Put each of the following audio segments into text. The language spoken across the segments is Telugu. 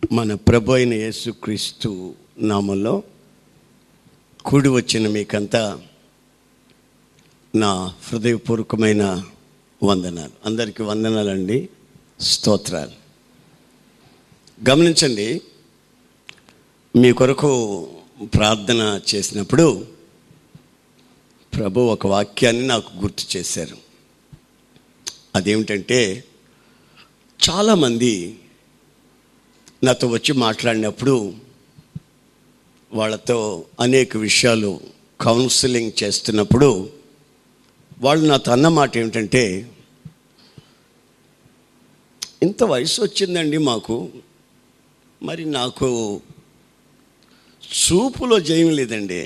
మన ప్రభు అయిన యేసుక్రీస్తు నామంలో కూడి వచ్చిన మీకంతా నా హృదయపూర్వకమైన వందనాలు అందరికీ వందనాలండి స్తోత్రాలు గమనించండి మీ కొరకు ప్రార్థన చేసినప్పుడు ప్రభు ఒక వాక్యాన్ని నాకు గుర్తు చేశారు అదేమిటంటే చాలామంది నాతో వచ్చి మాట్లాడినప్పుడు వాళ్ళతో అనేక విషయాలు కౌన్సిలింగ్ చేస్తున్నప్పుడు వాళ్ళు నాతో అన్న మాట ఏమిటంటే ఇంత వయసు వచ్చిందండి మాకు మరి నాకు చూపులో జయం లేదండి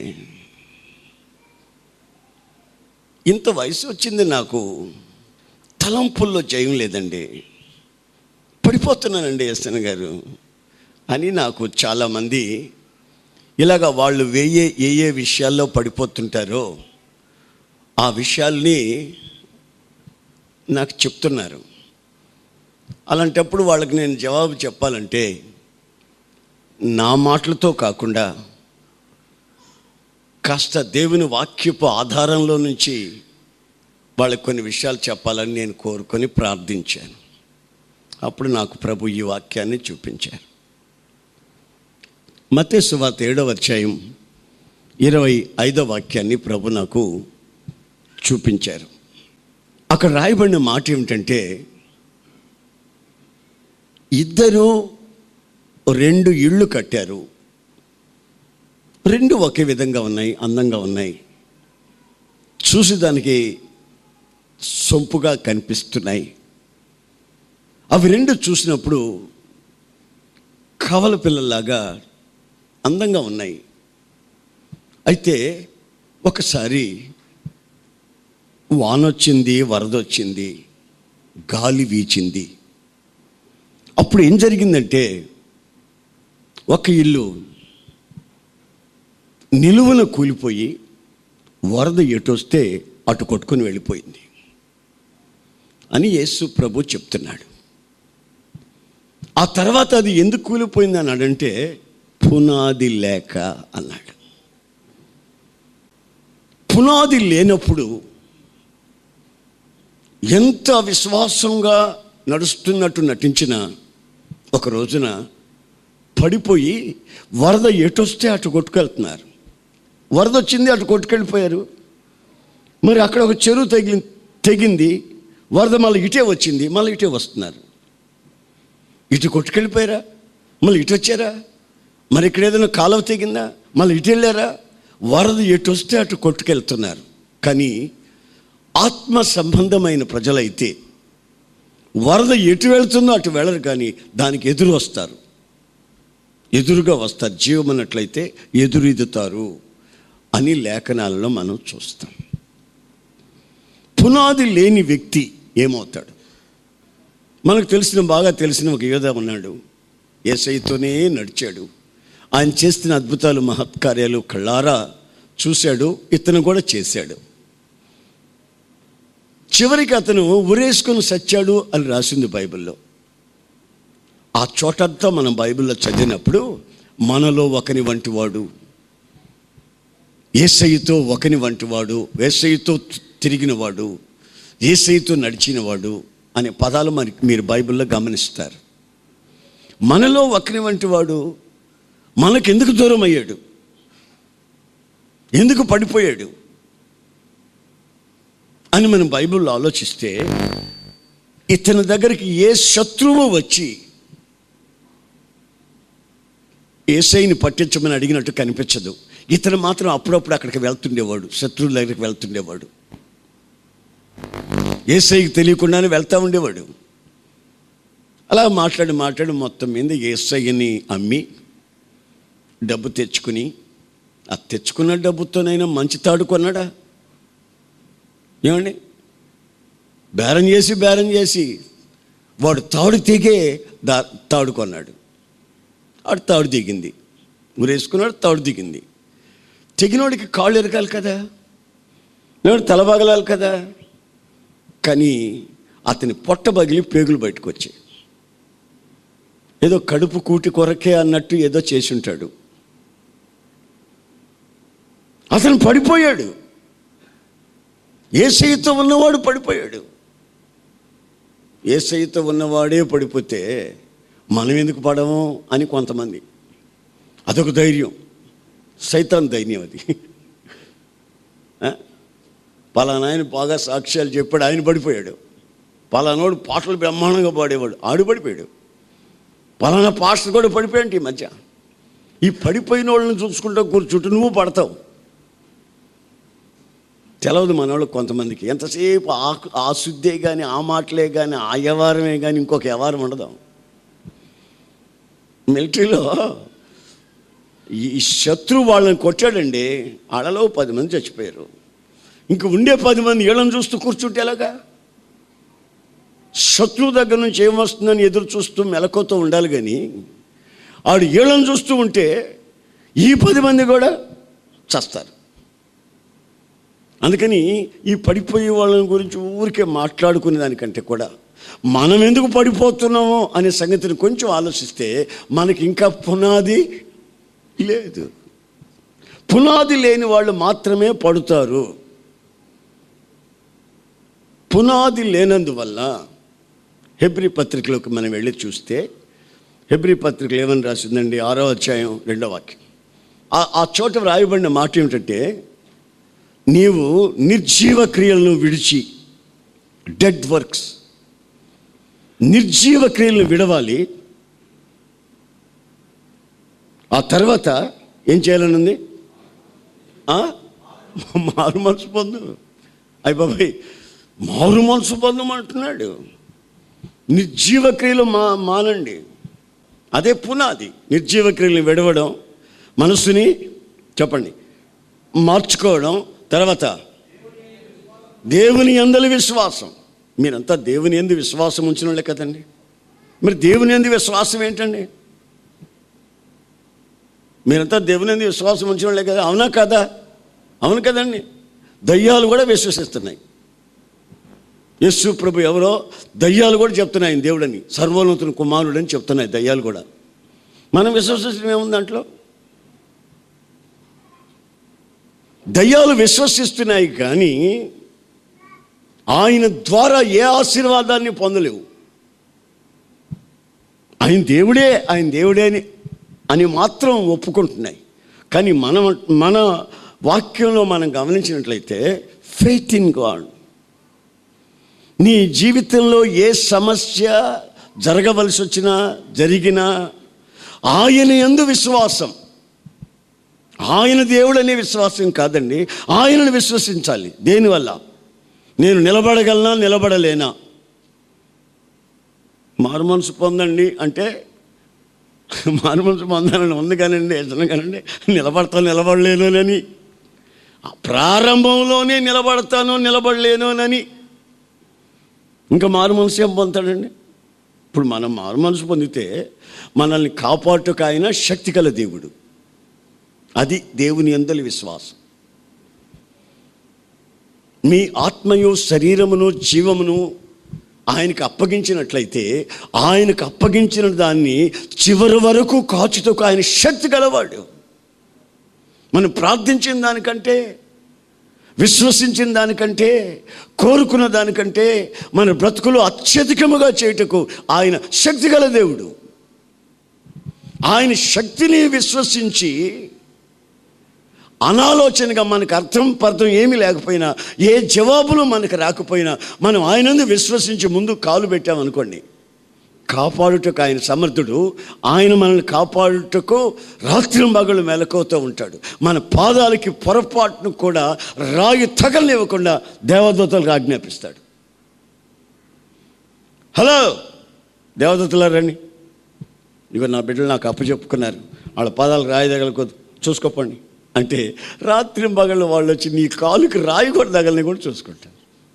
ఇంత వయసు వచ్చింది నాకు తలంపుల్లో జయం లేదండి పడిపోతున్నానండి ఎస్ఎన్ గారు అని నాకు చాలామంది ఇలాగ వాళ్ళు వేయే ఏ ఏ విషయాల్లో పడిపోతుంటారో ఆ విషయాల్ని నాకు చెప్తున్నారు అలాంటప్పుడు వాళ్ళకి నేను జవాబు చెప్పాలంటే నా మాటలతో కాకుండా కాస్త దేవుని వాక్యపు ఆధారంలో నుంచి వాళ్ళకి కొన్ని విషయాలు చెప్పాలని నేను కోరుకొని ప్రార్థించాను అప్పుడు నాకు ప్రభు ఈ వాక్యాన్ని చూపించారు మతే సువాత ఏడవ అధ్యాయం ఇరవై ఐదవ వాక్యాన్ని ప్రభు నాకు చూపించారు అక్కడ రాయబడిన మాట ఏమిటంటే ఇద్దరు రెండు ఇళ్ళు కట్టారు రెండు ఒకే విధంగా ఉన్నాయి అందంగా ఉన్నాయి చూసి దానికి సొంపుగా కనిపిస్తున్నాయి అవి రెండు చూసినప్పుడు కవల పిల్లల్లాగా అందంగా ఉన్నాయి అయితే ఒకసారి వానొచ్చింది వరదొచ్చింది గాలి వీచింది అప్పుడు ఏం జరిగిందంటే ఒక ఇల్లు నిలువున కూలిపోయి వరద ఎటొస్తే అటు కొట్టుకొని వెళ్ళిపోయింది అని యేసు ప్రభు చెప్తున్నాడు ఆ తర్వాత అది ఎందుకు కూలిపోయింది అన్నాడంటే పునాది లేక అన్నాడు పునాది లేనప్పుడు ఎంత విశ్వాసంగా నడుస్తున్నట్టు నటించిన ఒక రోజున పడిపోయి వరద ఎటొస్తే అటు కొట్టుకెళ్తున్నారు వరద వచ్చింది అటు కొట్టుకెళ్ళిపోయారు మరి అక్కడ ఒక చెరువు తగిలి తెగింది వరద మళ్ళీ ఇటే వచ్చింది మళ్ళీ ఇటే వస్తున్నారు ఇటు కొట్టుకెళ్ళిపోయారా మళ్ళీ ఇటు వచ్చారా మరి ఇక్కడ ఏదైనా కాలువ తెగిందా మళ్ళీ ఇటు వెళ్ళారా వరద ఎటు వస్తే అటు కొట్టుకెళ్తున్నారు కానీ ఆత్మ సంబంధమైన ప్రజలైతే వరద ఎటు వెళ్తుందో అటు వెళ్ళరు కానీ దానికి ఎదురు వస్తారు ఎదురుగా వస్తారు జీవమన్నట్లయితే ఎదురీదుతారు అని లేఖనాలలో మనం చూస్తాం పునాది లేని వ్యక్తి ఏమవుతాడు మనకు తెలిసిన బాగా తెలిసిన ఒక యోధ ఉన్నాడు ఏసైతోనే నడిచాడు ఆయన చేస్తున్న అద్భుతాలు మహత్కార్యాలు కళ్ళారా చూశాడు ఇతను కూడా చేశాడు చివరికి అతను ఉరేసుకొని సచ్చాడు అని రాసింది బైబిల్లో ఆ చోటంతా మనం బైబిల్లో చదివినప్పుడు మనలో ఒకని వంటివాడు ఏసైతో ఒకని వంటివాడు ఏసైతో తిరిగినవాడు ఏసైతో నడిచినవాడు అనే పదాలు మరి మీరు బైబిల్లో గమనిస్తారు మనలో ఒకని వంటి వాడు మనకెందుకు దూరం అయ్యాడు ఎందుకు పడిపోయాడు అని మనం బైబిల్లో ఆలోచిస్తే ఇతని దగ్గరికి ఏ శత్రువు వచ్చి ఏసైని పట్టించమని అడిగినట్టు కనిపించదు ఇతను మాత్రం అప్పుడప్పుడు అక్కడికి వెళ్తుండేవాడు శత్రువుల దగ్గరికి వెళ్తుండేవాడు ఏసైకి తెలియకుండానే వెళ్తూ ఉండేవాడు అలా మాట్లాడి మాట్లాడి మొత్తం మీద ఏసయ్యని అమ్మి డబ్బు తెచ్చుకుని ఆ తెచ్చుకున్న డబ్బుతోనైనా మంచి తాడు కొన్నాడా ఏమండి బేరం చేసి బేరం చేసి వాడు తాడు తెగే దా తాడు కొన్నాడు ఆడు తాడు దిగింది ఊరేసుకున్నాడు తాడు దిగింది తెగినోడికి కాళ్ళు ఎరగాలి కదా నేను తలబగలాలి కదా కానీ అతని పొట్ట పగిలి పేగులు బయటకు వచ్చాయి ఏదో కడుపు కూటి కొరకే అన్నట్టు ఏదో చేసి ఉంటాడు అతను పడిపోయాడు ఏసైతో ఉన్నవాడు పడిపోయాడు ఏసైతో ఉన్నవాడే పడిపోతే మనం ఎందుకు పడము అని కొంతమంది అదొక ధైర్యం సైతాన్ ధైర్యం అది ఆ? పలానా ఆయన బాగా సాక్ష్యాలు చెప్పాడు ఆయన పడిపోయాడు పలానాడు పాటలు బ్రహ్మాండంగా పాడేవాడు ఆడు పడిపోయాడు పలానా పాస్టర్ కూడా పడిపోయాడు ఈ మధ్య ఈ పడిపోయిన వాళ్ళని చూసుకుంటూ కూర్చుంటూ నువ్వు పడతావు తెలవదు మనవాళ్ళు కొంతమందికి ఎంతసేపు ఆ ఆ శుద్ధే కానీ ఆ మాటలే కానీ ఆ వ్యవహారమే కానీ ఇంకొక వ్యవహారం ఉండదు మిలిటరీలో ఈ శత్రు వాళ్ళని కొట్టాడండి ఆడలో పది మంది చచ్చిపోయారు ఇంక ఉండే పది మంది ఏళ్ళని చూస్తూ కూర్చుంటే ఎలాగా శత్రువు దగ్గర నుంచి ఏం వస్తుందని ఎదురు చూస్తూ మెలకుతో ఉండాలి కానీ ఆడు ఏళ్ళని చూస్తూ ఉంటే ఈ పది మంది కూడా చస్తారు అందుకని ఈ పడిపోయే వాళ్ళని గురించి ఊరికే మాట్లాడుకునే దానికంటే కూడా మనం ఎందుకు పడిపోతున్నామో అనే సంగతిని కొంచెం ఆలోచిస్తే మనకి ఇంకా పునాది లేదు పునాది లేని వాళ్ళు మాత్రమే పడుతారు పునాది లేనందువల్ల హెబ్రి పత్రికలోకి మనం వెళ్ళి చూస్తే హెబ్రి పత్రికలు ఏమని రాసిందండి ఆరో అధ్యాయం రెండో వాక్యం ఆ- ఆ చోట వ్రాయబడిన మాట ఏమిటంటే నీవు నిర్జీవ క్రియలను విడిచి డెడ్ వర్క్స్ నిర్జీవ క్రియలను విడవాలి ఆ తర్వాత ఏం చేయాలని ఉంది ఆ? మారు మనసు పొందు అయ్య బాబాయ్ మారు మనసు పొందమంటున్నాడు నిర్జీవ క్రియలు మా మానండి అదే పునాది నిర్జీవ క్రియలను విడవడం మనసుని చెప్పండి మార్చుకోవడం తర్వాత దేవుని అందలి విశ్వాసం మీరంతా దేవుని ఎందు విశ్వాసం ఉంచిన వాళ్ళే కదండి మరి దేవుని ఎందు విశ్వాసం ఏంటండి మీరంతా దేవుని ఎందు విశ్వాసం ఉంచిన వాళ్ళే కదా అవునా కదా అవును కదండి దయ్యాలు కూడా విశ్వసిస్తున్నాయి యస్సు ప్రభు ఎవరో దయ్యాలు కూడా చెప్తున్నాయి ఆయన దేవుడని సర్వోన్నతుని కుమారుడని చెప్తున్నాయి దయ్యాలు కూడా మనం విశ్వసించడం ఏముంది దాంట్లో దయ్యాలు విశ్వసిస్తున్నాయి కానీ ఆయన ద్వారా ఏ ఆశీర్వాదాన్ని పొందలేవు ఆయన దేవుడే ఆయన దేవుడే అని అని మాత్రం ఒప్పుకుంటున్నాయి కానీ మన మన వాక్యంలో మనం గమనించినట్లయితే ఫెయిత్ ఇన్ గాడ్ నీ జీవితంలో ఏ సమస్య జరగవలసి వచ్చినా జరిగినా ఆయన ఎందు విశ్వాసం ఆయన దేవుడు అనే విశ్వాసం కాదండి ఆయనను విశ్వసించాలి దేనివల్ల నేను నిలబడగలనా నిలబడలేనా మారు మనసు పొందండి అంటే మారు మనసు పొందాలని ఉంది కానండి యజన కానండి నిలబడతాను నిలబడలేను అని ప్రారంభంలోనే నిలబడతాను నిలబడలేను ఇంకా మారు మనసు ఏం పొందుతాడండి ఇప్పుడు మనం మారు మనసు పొందితే మనల్ని కాపాడుటకు ఆయన శక్తి గల దేవుడు అది దేవుని అందలి విశ్వాసం మీ ఆత్మయు శరీరమును జీవమును ఆయనకు అప్పగించినట్లయితే ఆయనకు అప్పగించిన దాన్ని చివరి వరకు కాచుటకు ఆయన శక్తి గలవాడు మనం ప్రార్థించిన దానికంటే విశ్వసించిన దానికంటే కోరుకున్న దానికంటే మన బ్రతుకులు అత్యధికముగా చేయుటకు ఆయన శక్తి గల దేవుడు ఆయన శక్తిని విశ్వసించి అనాలోచనగా మనకు అర్థం పర్థం ఏమీ లేకపోయినా ఏ జవాబులు మనకు రాకపోయినా మనం ఆయనందు విశ్వసించి ముందు కాలు పెట్టామనుకోండి కాపాడుటకు ఆయన సమర్థుడు ఆయన మనల్ని కాపాడుటకు రాత్రి మగళ్ళు మెలకువతో ఉంటాడు మన పాదాలకి పొరపాటును కూడా రాయి తగలనివ్వకుండా దేవదూతలకు ఆజ్ఞాపిస్తాడు హలో దేవదూతలా రండి ఇక నా బిడ్డలు నాకు అప్పచెప్పుకున్నారు వాళ్ళ పాదాలకు రాయి తగలకు చూసుకోపండి అంటే రాత్రి మగళ్ళు వాళ్ళు వచ్చి నీ కాలుకి రాయి కూడా తగలని కూడా చూసుకుంటారు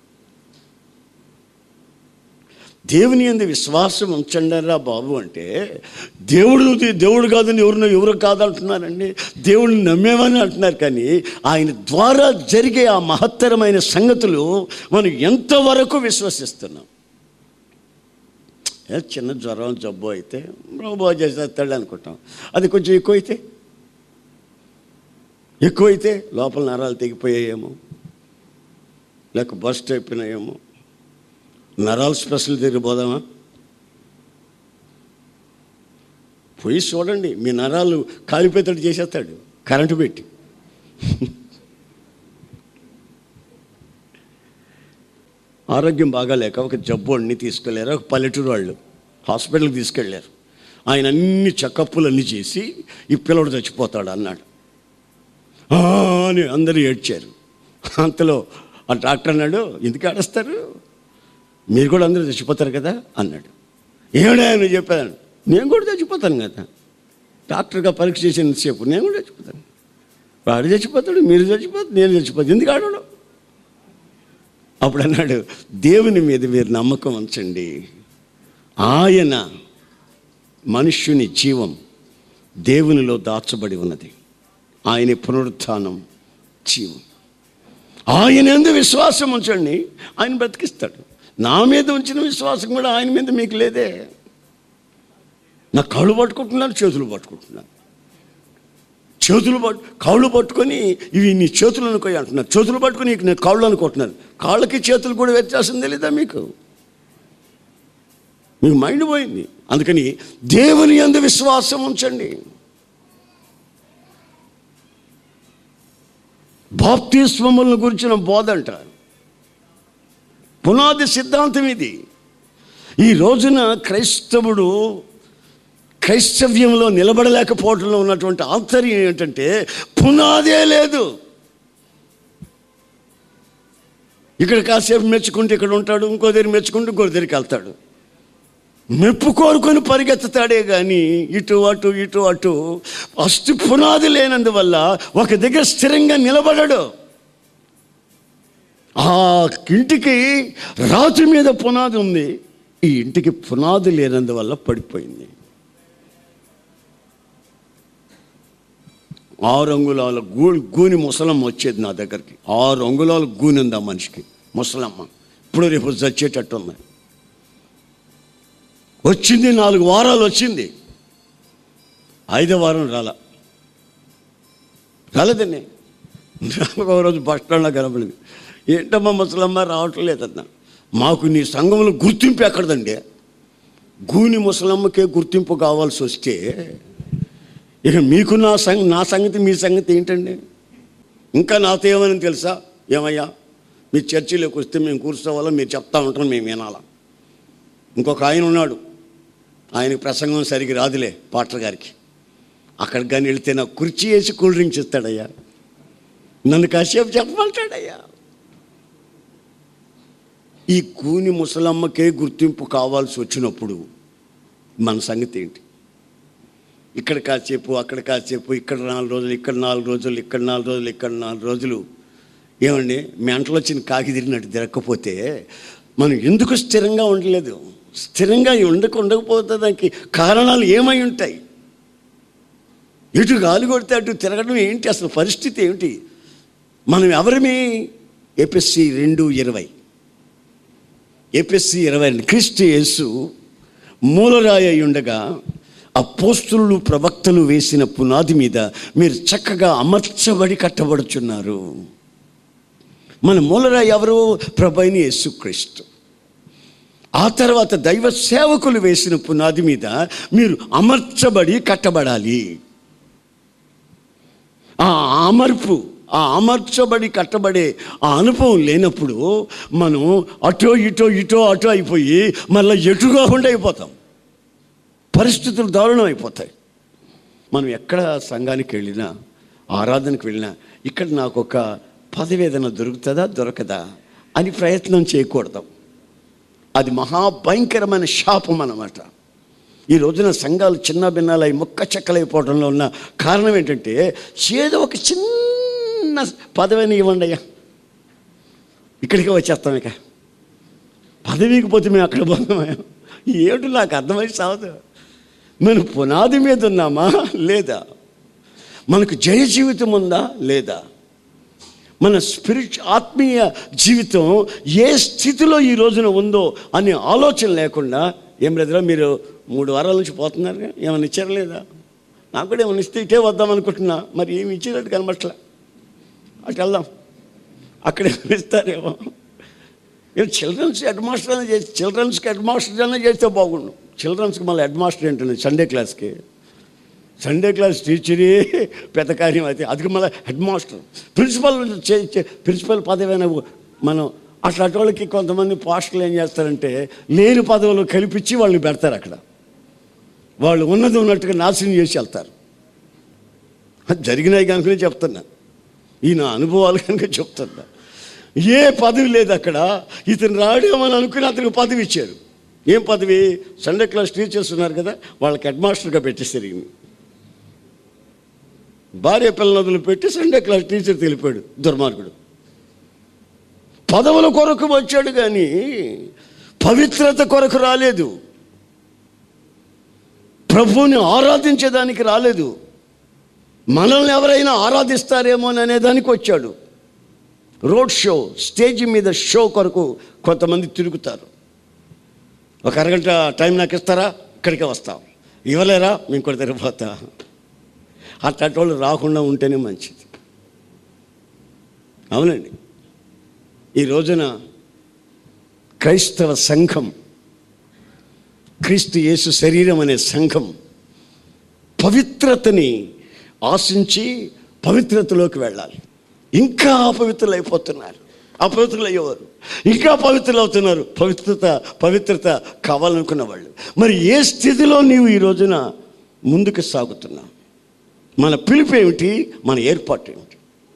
దేవుని ఎందు విశ్వాసం ఉంచండిరా బాబు అంటే దేవుడు దేవుడు కాదని ఎవరినో ఎవరు కాదంటున్నారండి దేవుడిని నమ్మేమని అంటున్నారు కానీ ఆయన ద్వారా జరిగే ఆ మహత్తరమైన సంగతులు మనం ఎంతవరకు విశ్వసిస్తున్నాం ఏ చిన్న జ్వరం జబ్బు అయితే బాగా చేసేస్తాడు అనుకుంటాం అది కొంచెం ఎక్కువ అయితే ఎక్కువైతే లోపల నరాలు తెగిపోయాయేమో లేక బస్ట్ అయిపోయినాయేమో నరాలు స్పెషల్ దగ్గర పోదామా పోయి చూడండి మీ నరాలు కాలిపోయేటట్టు చేసేస్తాడు కరెంటు పెట్టి ఆరోగ్యం బాగాలేక ఒక జబ్బు అన్ని తీసుకెళ్ళారు ఒక పల్లెటూరు వాళ్ళు హాస్పిటల్కి తీసుకెళ్ళారు ఆయన అన్ని చెకప్పులన్నీ చేసి ఈ పిల్లడు చచ్చిపోతాడు అన్నాడు "ఆ" అని అందరూ ఏడ్చారు అంతలో ఆ డాక్టర్ అన్నాడు ఎందుకు ఏడుస్తారు మీరు కూడా అందరూ చచ్చిపోతారు కదా అన్నాడు ఏడా అని చెప్పాను నేను కూడా చచ్చిపోతాను కదా డాక్టర్గా పరీక్ష చేసినంతసేపు నేను కూడా చచ్చిపోతాను వాడు చచ్చిపోతాడు మీరు చచ్చిపోతాడు నేను చచ్చిపోతాను ఎందుకు ఆడడం అప్పుడు అన్నాడు దేవుని మీద మీరు నమ్మకం ఉంచండి ఆయన మనుష్యుని జీవం దేవునిలో దాచబడి ఉన్నది ఆయన పునరుత్థానం జీవం ఆయన ఎందు విశ్వాసం ఉంచండి ఆయన బ్రతికిస్తాడు నా మీద ఉంచిన విశ్వాసం కూడా ఆయన మీద మీకు లేదే నా కాళ్ళు పట్టుకుంటున్నాను చేతులు పట్టుకుంటున్నాను చేతులు పట్టు కాళ్ళు పట్టుకొని ఇవి నీ చేతులు అనుకోయి అంటున్నారు చేతులు పట్టుకొని ఇక నేను కాళ్ళు అనుకుంటున్నాను కాళ్ళకి చేతులు కూడా వ్యత్యాసం తెలీదా మీకు మీకు మైండ్ పోయింది అందుకని దేవుని అందు విశ్వాసం ఉంచండి బాప్తిస్వములను గురించిన బోధ అంటారు పునాది సిద్ధాంతం ఇది ఈ రోజున క్రైస్తవుడు క్రైస్తవ్యంలో నిలబడలేకపోవడంలో ఉన్నటువంటి ఆంతర్యం ఏంటంటే పునాదే లేదు ఇక్కడ కాసేపు మెచ్చుకుంటే ఇక్కడ ఉంటాడు ఇంకో దగ్గర మెచ్చుకుంటే ఇంకో దగ్గరికి వెళ్తాడు మెప్పు కోరుకొని పరిగెత్తుతాడే కానీ ఇటు అటు ఇటు అటు అస్తు పునాది లేనందువల్ల ఒక దగ్గర స్థిరంగా నిలబడడు ఆ ఇంటికి రాతి మీద పునాది ఉంది ఈ ఇంటికి పునాది లేనందువల్ల పడిపోయింది ఆరు అంగుళాల గూ గూని ముసలమ్మ వచ్చేది నా దగ్గరికి ఆరు అంగుళాల గూని ఉంది ఆ మనిషికి ముసలమ్మ ఇప్పుడు రేపు చచ్చేటట్టు ఉంది వచ్చింది నాలుగు వారాలు వచ్చింది ఐదో వారం రాల రాలేదండి ఒక రోజు బస్ స్టాండ్లో కనపడింది ఏంటమ్మా ముసలమ్మ రావటం లేదన్నా మాకు నీ సంఘంలో గుర్తింపు ఎక్కడదండి గూని ముసలమ్మకే గుర్తింపు కావాల్సి వస్తే ఇక మీకు నా సంగ నా సంగతి మీ సంగతి ఏంటండి ఇంకా నాతో ఏమని తెలుసా ఏమయ్యా మీ చర్చిలోకి వస్తే మేము కూర్చోవాలో మీరు చెప్తా ఉంటాం మేము వినాలా ఇంకొక ఆయన ఉన్నాడు ఆయనకి ప్రసంగం సరిగ్గా రాదులే పాటర్ గారికి అక్కడికి కానీ వెళితే నాకు కుర్చీ వేసి కూల్ డ్రింక్స్ ఇస్తాడయ్యా నన్ను కాసేపు చెప్పమంటాడయ్యా ఈ కూని ముసలమ్మకే గుర్తింపు కావాల్సి వచ్చినప్పుడు మన సంగతి ఏంటి ఇక్కడ కాసేపు అక్కడ కాసేపు ఇక్కడ నాలుగు రోజులు ఇక్కడ నాలుగు రోజులు ఇక్కడ నాలుగు రోజులు ఇక్కడ నాలుగు రోజులు ఏమండి మెంటలు వచ్చిన కాకి తిరిగినట్టు తిరగకపోతే మనం ఎందుకు స్థిరంగా ఉండలేదు స్థిరంగా ఉండక ఉండకపోతే దానికి కారణాలు ఏమై ఉంటాయి ఇటు గాలి కొడితే అటు తిరగడం ఏంటి అసలు పరిస్థితి ఏమిటి మనం ఎవరిమి ఏపీఎస్సి రెండు ఇరవై ఏపీఎస్సి ఇరవై రెండు క్రీస్తు యేసు మూలరాయి అయి ఉండగా అపోస్తులు ప్రవక్తలు వేసిన పునాది మీద మీరు చక్కగా అమర్చబడి కట్టబడుచున్నారు మన మూలరాయి ఎవరు ప్రభైని యేసుక్రీస్తు ఆ తర్వాత దైవ సేవకులు వేసిన పునాది మీద మీరు అమర్చబడి కట్టబడాలి ఆ అమర్పు ఆ అమర్చబడి కట్టబడే ఆ అనుభవం లేనప్పుడు మనం అటో ఇటో ఇటో అటో అయిపోయి మళ్ళీ ఎటుగా ఉండి అయిపోతాం పరిస్థితులు దారుణం అయిపోతాయి మనం ఎక్కడ సంఘానికి వెళ్ళినా ఆరాధనకు వెళ్ళినా ఇక్కడ నాకు ఒక పదవి ఏదైనా దొరుకుతుందా దొరకదా అని ప్రయత్నం చేయకూడదు అది మహాభయంకరమైన శాపం అన్నమాట ఈ రోజున సంఘాలు చిన్న భిన్నాలై ముక్క చెక్కలైపోవడంలో ఉన్న కారణం ఏంటంటే ఏదో ఒక చిన్న పదవిని ఇవ్వండి అయ్యా ఇక్కడికి వచ్చేస్తాం ఇక పదవికి పోతే మేము అక్కడ పోతామయ్యా ఏమిటి నాకు అర్థమై సావదు మనం పునాది మీద ఉన్నామా లేదా మనకు జయ జీవితం ఉందా లేదా మన స్పిరిచ్ ఆత్మీయ జీవితం ఏ స్థితిలో ఈ రోజున ఉందో అనే ఆలోచన లేకుండా ఏం బ్రదరా మీరు మూడు వారాల నుంచి పోతున్నారు ఏమైనా ఇచ్చారా లేదా నాకు కూడా ఏమైనా ఇస్తే ఇటే వద్దాం అనుకుంటున్నా మరి ఏమి ఇచ్చినట్టు కనబట్లా అటు వెళ్దాం అక్కడ ఏమైనా ఇస్తారేమో నేను చిల్డ్రన్స్ హెడ్ మాస్టర్ అని చేసి చిల్డ్రన్స్కి హెడ్ మాస్టర్ అనే చేస్తే బాగుండు చిల్డ్రన్స్కి మళ్ళీ హెడ్ మాస్టర్ ఏంటండి సండే క్లాస్కి సండే క్లాస్ టీచరే పెద్ద కార్యం అయితే అది మళ్ళీ హెడ్ మాస్టర్ ప్రిన్సిపల్ చే- చే- ప్రిన్సిపల్ పదవైన మనం అట్లాంటి వాళ్ళకి కొంతమంది పాస్టర్లు ఏం చేస్తారంటే లేని పదవులు కల్పించి వాళ్ళని పెడతారు అక్కడ వాళ్ళు ఉన్నది ఉన్నట్టుగా నాశనం చేసి వెళ్తారు అది జరిగినాయి కనుకనే చెప్తున్నా ఈ నా అనుభవాలు కనుక చెప్తున్నా ఏ పదవి లేదు అక్కడ ఇతను రాడేమని అనుకుని అతనికి పదవి ఇచ్చారు ఏం పదవి సండే క్లాస్ టీచర్స్ ఉన్నారు కదా వాళ్ళకి హెడ్ మాస్టర్గా పెట్టేశారు ఈయన్ని. భార్య పిల్లలు పెట్టి సండే క్లాస్ టీచర్ తెలిపాడు దుర్మార్గుడు పదవుల కొరకు వచ్చాడు కానీ పవిత్రత కొరకు రాలేదు ప్రభువుని ఆరాధించేదానికి రాలేదు మనల్ని ఎవరైనా ఆరాధిస్తారేమో అనే దానికి వచ్చాడు రోడ్ షో స్టేజ్ మీద షో కొరకు కొంతమంది తిరుగుతారు ఒక అరగంట టైం నాకు ఇస్తారా ఇక్కడికే వస్తాం ఇవ్వలేరా మేము కూడా తిరిగిపోతా అట్లాంటి వాళ్ళు రాకుండా ఉంటేనే మంచిది అవునండి ఈ రోజున క్రైస్తవ సంఘం క్రీస్తు యేసు శరీరం అనే సంఘం పవిత్రతని ఆశించి పవిత్రతలోకి వెళ్ళాలి ఇంకా అపవిత్రులు అయిపోతున్నారు అపవిత్రులు అయ్యేవారు ఇంకా పవిత్రులు అవుతున్నారు పవిత్రత పవిత్రత కావాలనుకున్న వాళ్ళు మరి ఏ స్థితిలో నీవు ఈ రోజున ముందుకు సాగుతున్నావు మన పిలుపు ఏమిటి మన ఏర్పాటు ఏమిటి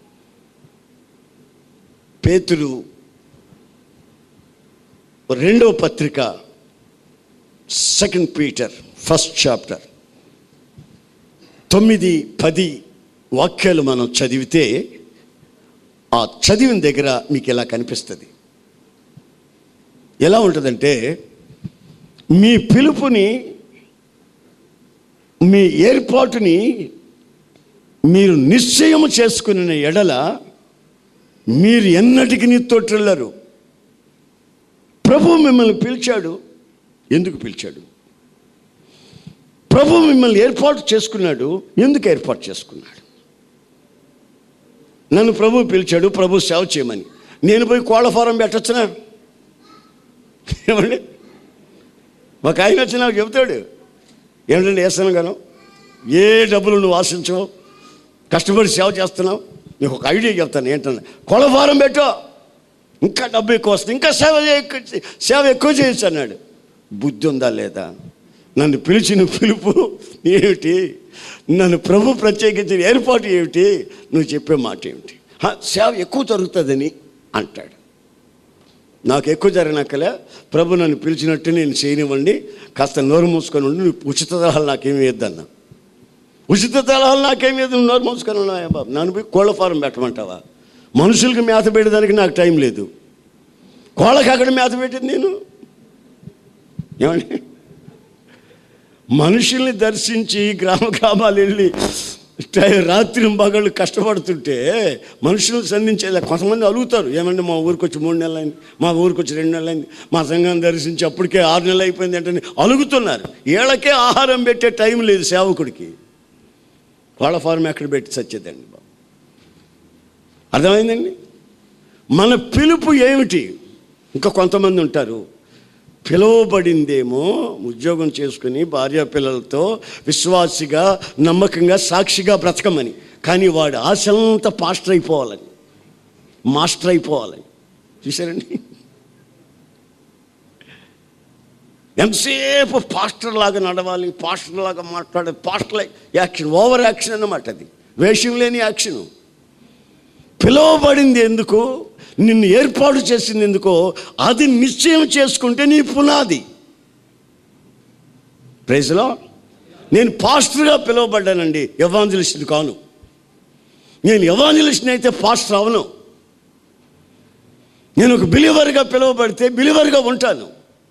పేతురు రెండవ పత్రిక సెకండ్ పీటర్ ఫస్ట్ చాప్టర్ తొమ్మిది పది వాక్యాలు మనం చదివితే ఆ చదివిన దగ్గర మీకు ఎలా కనిపిస్తుంది ఎలా ఉంటుందంటే మీ పిలుపుని మీ ఏర్పాటుని మీరు నిశ్చయము చేసుకున్న ఎడల మీరు ఎన్నటికి నీ తొట్టిల్లరు ప్రభు మిమ్మల్ని పిలిచాడు ఎందుకు పిలిచాడు ప్రభు మిమ్మల్ని ఏర్పాటు చేసుకున్నాడు ఎందుకు ఏర్పాటు చేసుకున్నాడు నన్ను ప్రభు పిలిచాడు ప్రభు సేవ చేయమని నేను పోయి కోళ్ళ ఫారం పెట్టచ్చునా ఏమండి ఒక ఆయన వచ్చి నాకు చెబుతాడు ఏమిటండి వేస్తాను గాను ఏ డబ్బులు నువ్వు ఆశించవు కష్టపడి సేవ చేస్తున్నావు నీకు ఒక ఐడియా చెప్తాను ఏంటన్నా కోళ్ళ ఫారం పెట్టు ఇంకా డబ్బు ఎక్కువ వస్తుంది ఇంకా సేవ చేయ- సేవ ఎక్కువ చేయొచ్చు అన్నాడు బుద్ధి ఉందా లేదా నన్ను పిలిచిన పిలుపు ఏమిటి నన్ను ప్రభు ప్రత్యేకించిన ఏర్పాటు ఏమిటి నువ్వు చెప్పే మాట ఏమిటి "హా, సేవ ఎక్కువ జరుగుతుందని అంటాడు నాకు ఎక్కువ జరిగినాకలే ప్రభు నన్ను పిలిచినట్టు నేను చేయనివ్వండి కాస్త నోరు మూసుకొని ఉండి నువ్వు ఉచిత సలహాలు నాకేమి వేద్దన్నా ఉచిత సలహాలు నాకేమి వేద్దు నువ్వు నోరు మూసుకొని ఉన్నాయా బాబు నన్ను పోయి కోళ్ళ ఫారం పెట్టమంటావా మనుషులకి మేత పెట్టడానికి నాకు టైం లేదు కోళ్ళకి అక్కడ మేత పెట్టింది నేను ఏమండి మనుషుల్ని దర్శించి గ్రామ గ్రామాలు వెళ్ళి టై- రాత్రి పగళ్ళు కష్టపడుతుంటే మనుషులను సంధించేలా కొంతమంది అడుగుతారు ఏమండి మా ఊరికి వచ్చి మూడు నెలలు అయింది మా ఊరికి వచ్చి రెండు నెలలు అయింది మా సంఘాన్ని దర్శించి అప్పటికే ఆరు నెలలు అయిపోయింది అంటే అలుగుతున్నారు వీళ్ళకే ఆహారం పెట్టే టైం లేదు సేవకుడికి వాళ్ళ ఫారం ఎక్కడ పెట్టి చచ్చేదండి బాబు అర్థమైందండి మన పిలుపు ఏమిటి ఇంకా కొంతమంది ఉంటారు పిలువబడిందేమో ఉద్యోగం చేసుకుని భార్య పిల్లలతో విశ్వాసిగా నమ్మకంగా సాక్షిగా బ్రతకమని కానీ వాడు ఆశంతా పాస్టర్ అయిపోవాలని మాస్టర్ అయిపోవాలని చూసారండి ఎంతసేపు పాస్టర్ లాగా నడవాలి పాస్టర్ లాగా మాట్లాడాలి పాస్టర్ యాక్షన్ ఓవర్ యాక్షన్ అన్నమాట అది వేషం లేని యాక్షన్ పిలువబడింది ఎందుకు నిన్ను ఏర్పాటు చేసింది ఎందుకో అది నిశ్చయం చేసుకుంటే నీ పునాది ప్రైజ్లో నేను పాస్టర్గా పిలువబడ్డానండి ఎవాంజలిస్ట్ని కాను నేను ఎవాంజలిస్ట్ని అయితే పాస్టర్ అవను నేను ఒక బిలీవర్గా పిలువబడితే బిలీవర్గా ఉంటాను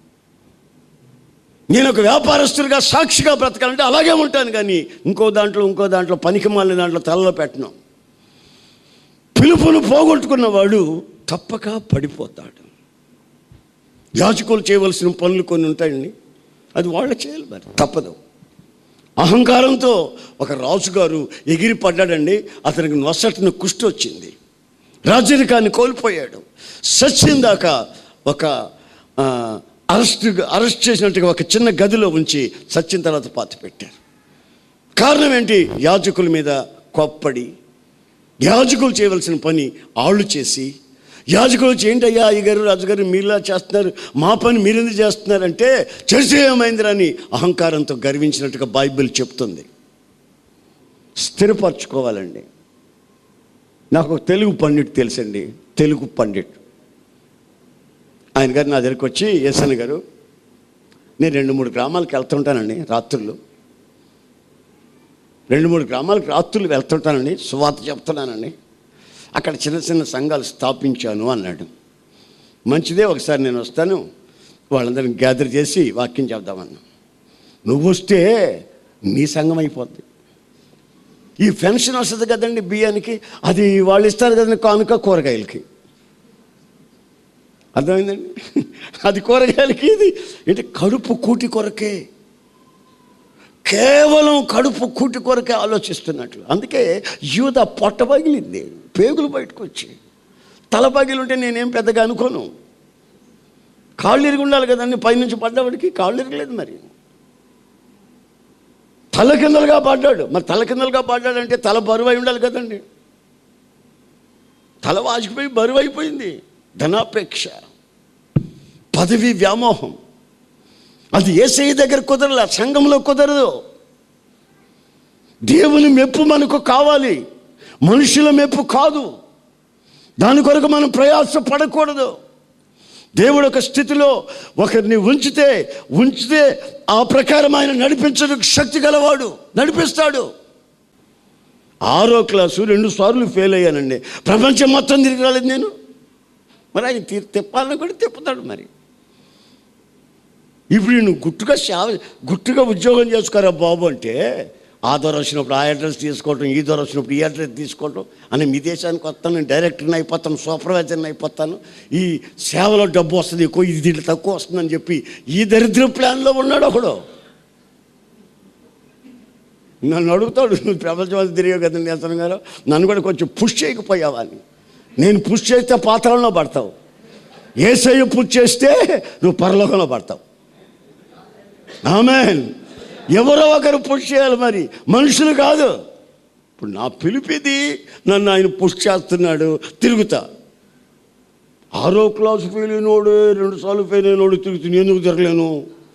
నేను ఒక వ్యాపారస్తుడిగా సాక్షిగా బ్రతకాలంటే అలాగే ఉంటాను కానీ ఇంకో దాంట్లో ఇంకో దాంట్లో పనికి మాలిన దాంట్లో తలలో పెట్టను పిలుపును పోగొట్టుకున్నవాడు తప్పక పడిపోతాడు యాజకులు చేయవలసిన పనులు కొన్ని ఉంటాయండి అది వాళ్ళు చేయాలి మరి తప్పదు అహంకారంతో ఒక రాజుగారు ఎగిరి పడ్డాడండి అతనికి నొసటిన కుష్టి వచ్చింది రాజరికాన్ని కోల్పోయాడు సత్యం దాకా ఒక ఆ, అరెస్ట్ అరెస్ట్ చేసినట్టుగా ఒక చిన్న గదిలో ఉంచి సత్యం తర్వాత పాతి పెట్టారు కారణం ఏంటి యాజకుల మీద కొప్పడి యాజకులు చేయవలసిన పని ఆళ్ళు చేసి యాజకులు వచ్చి ఏంటయ్యా అయ్యగారు రాజుగారు మీలా చేస్తున్నారు మా పని మీరెందుకు చేస్తున్నారంటే చేసే ఏమైందిరా అని అహంకారంతో గర్వించినట్టుగా బైబిల్ చెప్తుంది స్థిరపరచుకోవాలండి నాకు ఒక తెలుగు పండిట్ తెలుసండి తెలుగు పండిట్ ఆయన గారు నా దగ్గరికి వచ్చి ఎస్ఎన్ గారు నేను రెండు మూడు గ్రామాలకు వెళ్తుంటానండి రాత్రులు రెండు మూడు గ్రామాలకు రాత్రులు వెళ్తుంటానండి సువార్త చెప్తున్నానండి అక్కడ చిన్న చిన్న సంఘాలు స్థాపించాను అన్నాడు మంచిదే ఒకసారి నేను వస్తాను వాళ్ళందరిని గ్యాదర్ చేసి వాక్యం చెప్దామన్నా నువ్వు వస్తే నీ సంఘం అయిపోద్ది ఈ పెన్షన్ వస్తుంది కదండి బియ్యానికి అది వాళ్ళు ఇస్తారు కదండి కానుక కూరగాయలకి అర్థమైందండి అది కూరగాయలకి ఇది ఏంటి కడుపు కూటి కొరకే కేవలం కడుపు కూటి కొరకే ఆలోచిస్తున్నట్లు అందుకే యూద పొట్ట పగిలింది పేగులు బయటకు వచ్చి తల పగిలి ఉంటే నేనేం పెద్దగా అనుకోను కాళ్ళు ఇరిగి ఉండాలి కదండి పైనుంచి పడ్డవాడికి కాళ్ళు ఇరగలేదు మరి తల కిందలుగా పడ్డాడు మరి తల కిందలుగా పడ్డాడంటే తల బరువు అయి ఉండాలి కదండి తల వాచిపోయి బరువు అయిపోయింది ధనాపేక్ష పదవి వ్యామోహం అది ఏసై దగ్గర కుదరలే సంఘంలో కుదరదు దేవుని మెప్పు మనకు కావాలి మనుషుల మెప్పు కాదు దాని కొరకు మనం ప్రయాస పడకూడదు దేవుడు ఒక స్థితిలో ఒకరిని ఉంచితే ఉంచితే ఆ ప్రకారం ఆయన నడిపించడానికి శక్తి గలవాడు నడిపిస్తాడు ఆరో క్లాసు రెండు సార్లు ఫెయిల్ అయ్యానండి ప్రపంచం మొత్తం తిరిగి రాలేదు నేను మరి ఆయన తీ తిప్పాలని కూడా తిప్పుతాడు మరి ఇప్పుడు నువ్వు గుట్టుగా సేవ గుట్టుగా ఉద్యోగం చేసుకోరా బాబు అంటే ఆ దొర వచ్చినప్పుడు ఆ అడ్రస్ తీసుకోవటం ఈ దొర వచ్చినప్పుడు ఈ అడ్రస్ తీసుకోవటం అని మీ దేశానికి వస్తాను నేను డైరెక్టర్ని అయిపోతాను సూపర్వైజర్ని అయిపోతాను ఈ సేవలో డబ్బు వస్తుంది ఎక్కువ ఇది దీంట్లో తక్కువ వస్తుందని చెప్పి ఈ దరిద్ర ప్లాన్లో ఉన్నాడు ఒకడు నన్ను అడుగుతాడు నువ్వు ప్రపంచం అంతా తిరిగావు కదండి అతను గారు నన్ను కూడా కొంచెం పుష్ చేయకపోయావా అని నేను పుష్ చేస్తే పాత్రలో పడతావు ఏసయ్య పుష్ చేస్తే నువ్వు పరలోకంలో పడతావు ఆమెన్ ఎవరో ఒకరు పుష్ చేయాలి మరి మనుషులు కాదు ఇప్పుడు నా పిలిపిది నన్ను ఆయన పుష్ చేస్తున్నాడు తిరుగుతా ఆరో క్లాసు ఫెయిల్ అయినోడు రెండు సార్లు ఫెయిల్ అయినోడు తిరుగుతుంది ఎందుకు తిరగలేను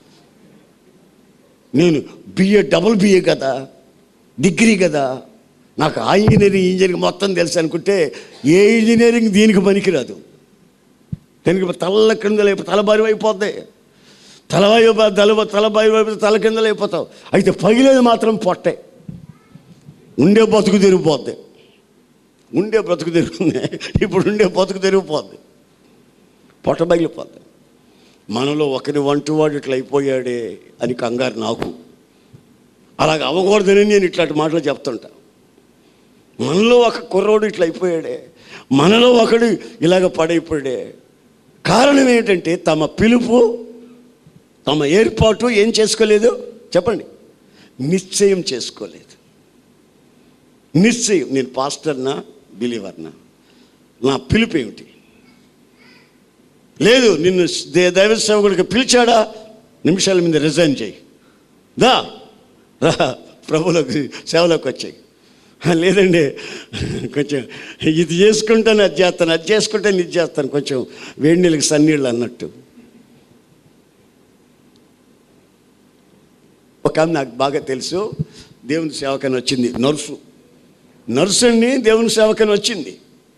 నేను బిఏ డబుల్ బిఏ కదా డిగ్రీ కదా నాకు ఆ ఇంజనీరింగ్ ఇంజనీరింగ్ మొత్తం తెలుసు అనుకుంటే ఏ ఇంజనీరింగ్ దీనికి పనికిరాదు దీనికి తల కింద లేపు తల బరువు అయిపోద్ది తలవాయు తల తలబాయి వైపు తల కింద అయిపోతావు అయితే పగిలేది మాత్రం పొట్టే ఉండే బతుకు తిరిగిపోద్ది ఉండే బ్రతుకు తిరుగుతుంది ఇప్పుడు ఉండే బతుకు తిరిగిపోద్ది పొట్ట పగిలిపోద్ది మనలో ఒకరి వంటివాడు ఇట్లా అయిపోయాడే అని కంగారు నాకు అలాగ అవ్వకూడదని నేను ఇట్లాంటి మాటలు చెప్తుంటా మనలో ఒక కుర్రోడు ఇట్లా అయిపోయాడే మనలో ఒకడు ఇలాగ పడైపోయాడే కారణం ఏంటంటే తమ పిలుపు తమ ఏర్పాటు ఏం చేసుకోలేదు చెప్పండి నిశ్చయం చేసుకోలేదు నిశ్చయం నేను పాస్టర్నా బిలీవర్నా నా పిలుపు ఏమిటి లేదు నిన్ను దే- దైవ సేవకుడికి పిలిచాడా నిమిషాల మీద రిజైన్ చేయి దా రా ప్రభులోకి సేవలోకి వచ్చాయి లేదండి కొంచెం ఇది చేసుకుంటాను అది చేస్తాను అది చేసుకుంటాను ఇది చేస్తాను కొంచెం వేడి నీళ్ళకి సన్నీళ్ళు అన్నట్టు ఒక ఆమె నాకు బాగా తెలుసు దేవుని సేవకని వచ్చింది నర్సు నర్సు అండి దేవుని సేవకని వచ్చింది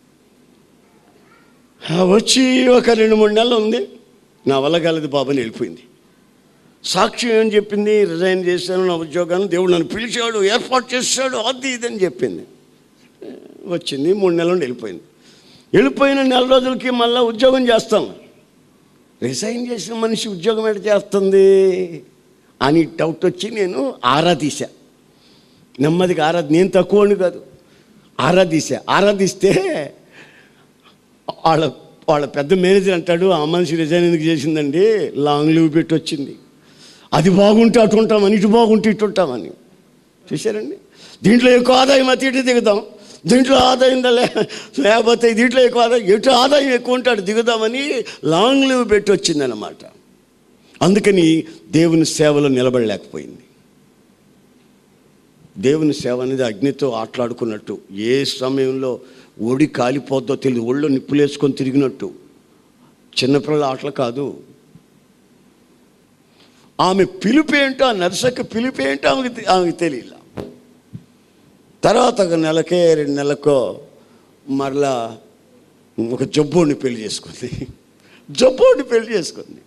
ఆ వచ్చి ఒక రెండు మూడు నెలలు ఉంది నా వల్ల కాలేదు బాబు అని వెళ్ళిపోయింది సాక్ష్యం ఏం చెప్పింది రిజైన్ చేశాను నా ఉద్యోగాన్ని దేవుడు నన్ను పిలిచాడు ఏర్పాటు చేశాడు అది ఇది అని చెప్పింది వచ్చింది మూడు నెలలు ఉండి వెళ్ళిపోయింది వెళ్ళిపోయిన నెల రోజులకి మళ్ళీ ఉద్యోగం చేస్తాం రిజైన్ చేసిన మనిషి ఉద్యోగం ఎక్కడ చేస్తుంది అని డౌట్ వచ్చి నేను ఆరాధీశా నెమ్మదిగా ఆరాధ నేను తక్కువని కాదు ఆరాధీశా ఆరాధిస్తే వాళ్ళ వాళ్ళ పెద్ద మేనేజర్ అంటాడు ఆ మనిషి రిజైన్ ఎందుకు చేసిందండి లాంగ్ లీవ్ పెట్టి వచ్చింది అది బాగుంటే అటు ఉంటామని ఇటు బాగుంటే ఇటు ఉంటామని చూశారండి దీంట్లో ఎక్కువ ఆదాయం అతి ఇటు దిగుదాం దీంట్లో ఆదాయం లే లేకపోతే దీంట్లో ఎక్కువ ఆదాయం ఎటు ఆదాయం ఎక్కువ ఉంటాడు దిగుదామని లాంగ్ లీవ్ పెట్టి వచ్చిందన్నమాట అందుకని దేవుని సేవలో నిలబడలేకపోయింది దేవుని సేవ అనేది అగ్నితో ఆటలాడుకున్నట్టు ఏ సమయంలో ఒడి కాలిపోద్దో తెలియదు ఒళ్ళో నిప్పులేసుకొని తిరిగినట్టు చిన్నపిల్లల ఆటలు కాదు ఆమె పిలుపు ఏంటో ఆ నర్సక్క పిలుపు ఏంటో ఆమెకి తె- ఆమెకి తెలియల తర్వాత ఒక నెలకే రెండు నెలకో మరలా ఒక జబ్బోడిని పెళ్లి చేసుకుంది జబ్బోడిని పెళ్లి చేసుకుంది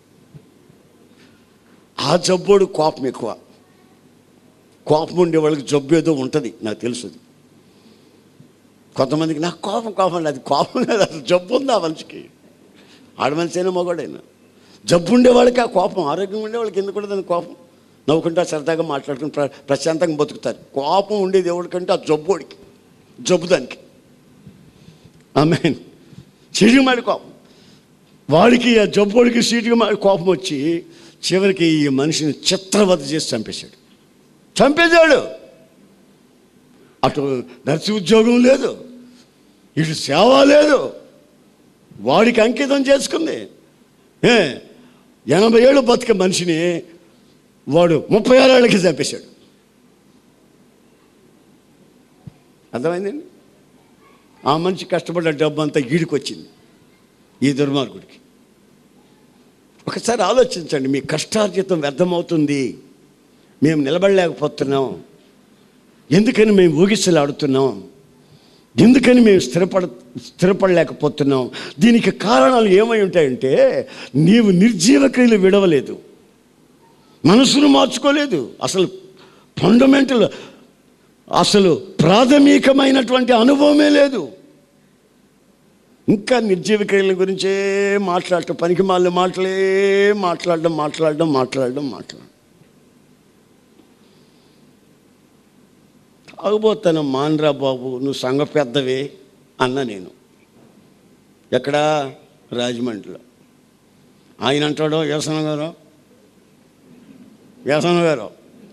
ఆ జబ్బోడు కోపం ఎక్కువ కోపం ఉండే వాళ్ళకి జబ్బు ఏదో ఉంటుంది నాకు తెలుసు అది. కొంతమందికి నాకు కోపం కోపం లేదు అది కోపం లేదు అసలు జబ్బు ఉంది ఆ మనిషికి ఆడ మనిషి అయినా మగవాడైనా జబ్బు ఉండేవాళ్ళకి ఆ కోపం ఆరోగ్యం ఉండేవాళ్ళకి ఎందుకు ఉండదు కోపం నవ్వుకుంటా సరదాగా మాట్లాడుకుని ప్ర ప్రశాంతంగా బతుకుతారు కోపం ఉండేది ఎవరికంటే ఆ జబ్బోడికి జబ్బు దానికి ఆమె చీటికి మాడి కోపం వాడికి ఆ జబ్బోడికి సీటుకి మాడి కోపం వచ్చి చివరికి ఈ మనిషిని చిత్రవధ చేసి చంపేశాడు చంపేశాడు అటు నర్సి ఉద్యోగం లేదు ఇటు సేవ లేదు వాడికి అంకితం చేసుకుంది ఏ ఎనభై ఏళ్ళు బతికే మనిషిని వాడు ముప్పై ఆరేళ్ళకి చంపేశాడు అర్థమైందండి ఆ మనిషి కష్టపడ్డ డబ్బు అంతా ఈడికి వచ్చింది ఈ దుర్మార్గుడికి ఒకసారి ఆలోచించండి మీ కష్టార్జితం వ్యర్థమవుతుంది మేము నిలబడలేకపోతున్నాం ఎందుకని మేము ఊగిసలాడుతున్నాం ఎందుకని మేము స్థిరపడ స్థిరపడలేకపోతున్నాం దీనికి కారణాలు ఏమై ఉంటాయంటే నీవు నిర్జీవ క్రియలు విడవలేదు మనసును మార్చుకోలేదు అసలు ఫండమెంటల్ అసలు ప్రాథమికమైనటువంటి అనుభవమే లేదు ఇంకా నిర్జీవ క్రియల గురించే మాట్లాడటం పనికి మాల మాటలే మాట్లాడడం మాట్లాడడం మాట్లాడడం మాట్లాడడం తాగుబోతాను మాన్రా బాబు నువ్వు సంఘ పెద్దవే అన్న నేను ఎక్కడ రాజమండ్రిలో ఆయన అంటాడు వ్యవసాయ గారు వ్యవసాయ గారు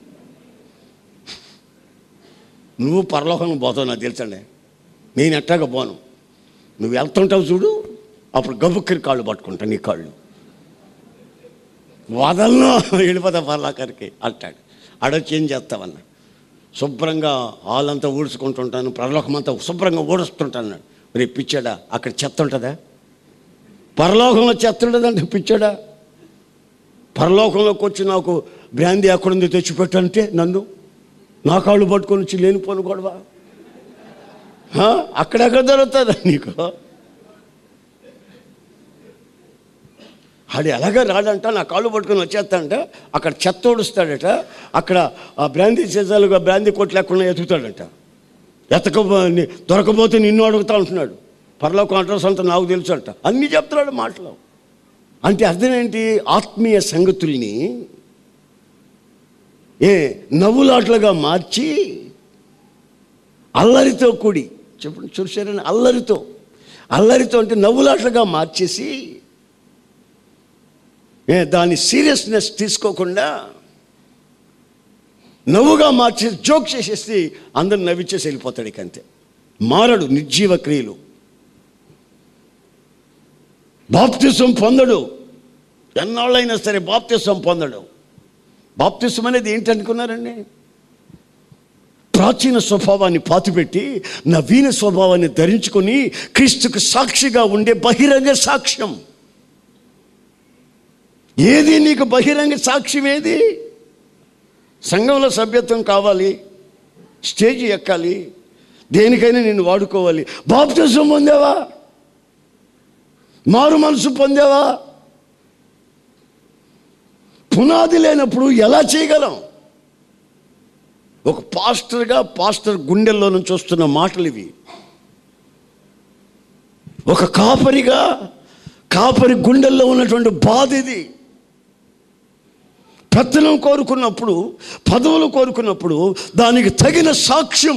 నువ్వు పరలోకం పోతావు నాకు తెలుసండి నేను ఎట్టాగా పోను నువ్వు వెళ్తుంటావు చూడు అప్పుడు గబుక్కరి కాళ్ళు పట్టుకుంటా నీ కాళ్ళు వదలను వెళ్ళిపోతా పర్లాకరికి అంటాడు ఆడొచ్చి ఏం చేస్తావన్న శుభ్రంగా హాలంతా ఊడ్చుకుంటుంటాను పరలోకమంతా శుభ్రంగా ఊడుస్తుంటాను మరి పిచ్చాడా అక్కడ చెత్త ఉంటుందా పరలోకంలో చెత్త ఉండదంటే పిచ్చాడా పరలోకంలోకి వచ్చి నాకు బ్రాందీ ఎక్కడుంది తెచ్చిపెట్టంటే నన్ను నా కాళ్ళు పట్టుకొని వచ్చి లేనిపోను గొడవ హా? అక్కడెక్కడ దొరుకుతుందా నీకు ఆడు ఎలాగ రాడంట నా కాళ్ళు పట్టుకొని వచ్చేస్తాడంట అక్కడ చెత్త ఓడుస్తాడట అక్కడ ఆ బ్రాందీ సీజాలుగా బ్రాందీ కొట్లు లేకుండా ఎతుకుతాడంట ఎతకపో దొరకపోతే నిన్ను అడుగుతా ఉంటున్నాడు పరలోకం అడ్రస్ అంతా నాకు తెలుసు అంట అన్నీ చెప్తున్నాడు మాటలు అంటే అర్థం ఏంటి ఆత్మీయ సంగతుల్ని ఏ నవ్వులాట్లుగా మార్చి అల్లరితో కూడి చెప్పండి చూసారని అల్లరితో అల్లరితో అంటే నవ్వులాట్లుగా మార్చేసి ఏ దాని సీరియస్నెస్ తీసుకోకుండా నవ్వుగా మార్చేసి జోక్ చేసేసి అందరు నవ్విచ్చేసి వెళ్ళిపోతాడు ఇక అంతే మారడు నిర్జీవ క్రియలు బాప్తిసం పొందడు ఎన్నాళ్ళైనా సరే బాప్తిసం పొందడు బాప్తిసం అనేది ఏంటి అనుకున్నారండి ప్రాచీన స్వభావాన్ని పాతిపెట్టి నవీన స్వభావాన్ని ధరించుకొని క్రీస్తుకు సాక్షిగా ఉండే బహిరంగ సాక్ష్యం ఏది నీకు బహిరంగ సాక్ష్యం ఏది సంఘంలో సభ్యత్వం కావాలి స్టేజ్ ఎక్కాలి దేనికైనా నేను వాడుకోవాలి బాప్తిజం పొందావా మారు మనసు పొందావా పునాది లేనప్పుడు ఎలా చేయగలం ఒక పాస్టర్గా పాస్టర్ గుండెల్లో నుంచి వస్తున్న మాటలు ఇవి ఒక కాపరిగా కాపరి గుండెల్లో ఉన్నటువంటి బాధ ఇది పెత్తనం కోరుకున్నప్పుడు పదవులు కోరుకున్నప్పుడు దానికి తగిన సాక్ష్యం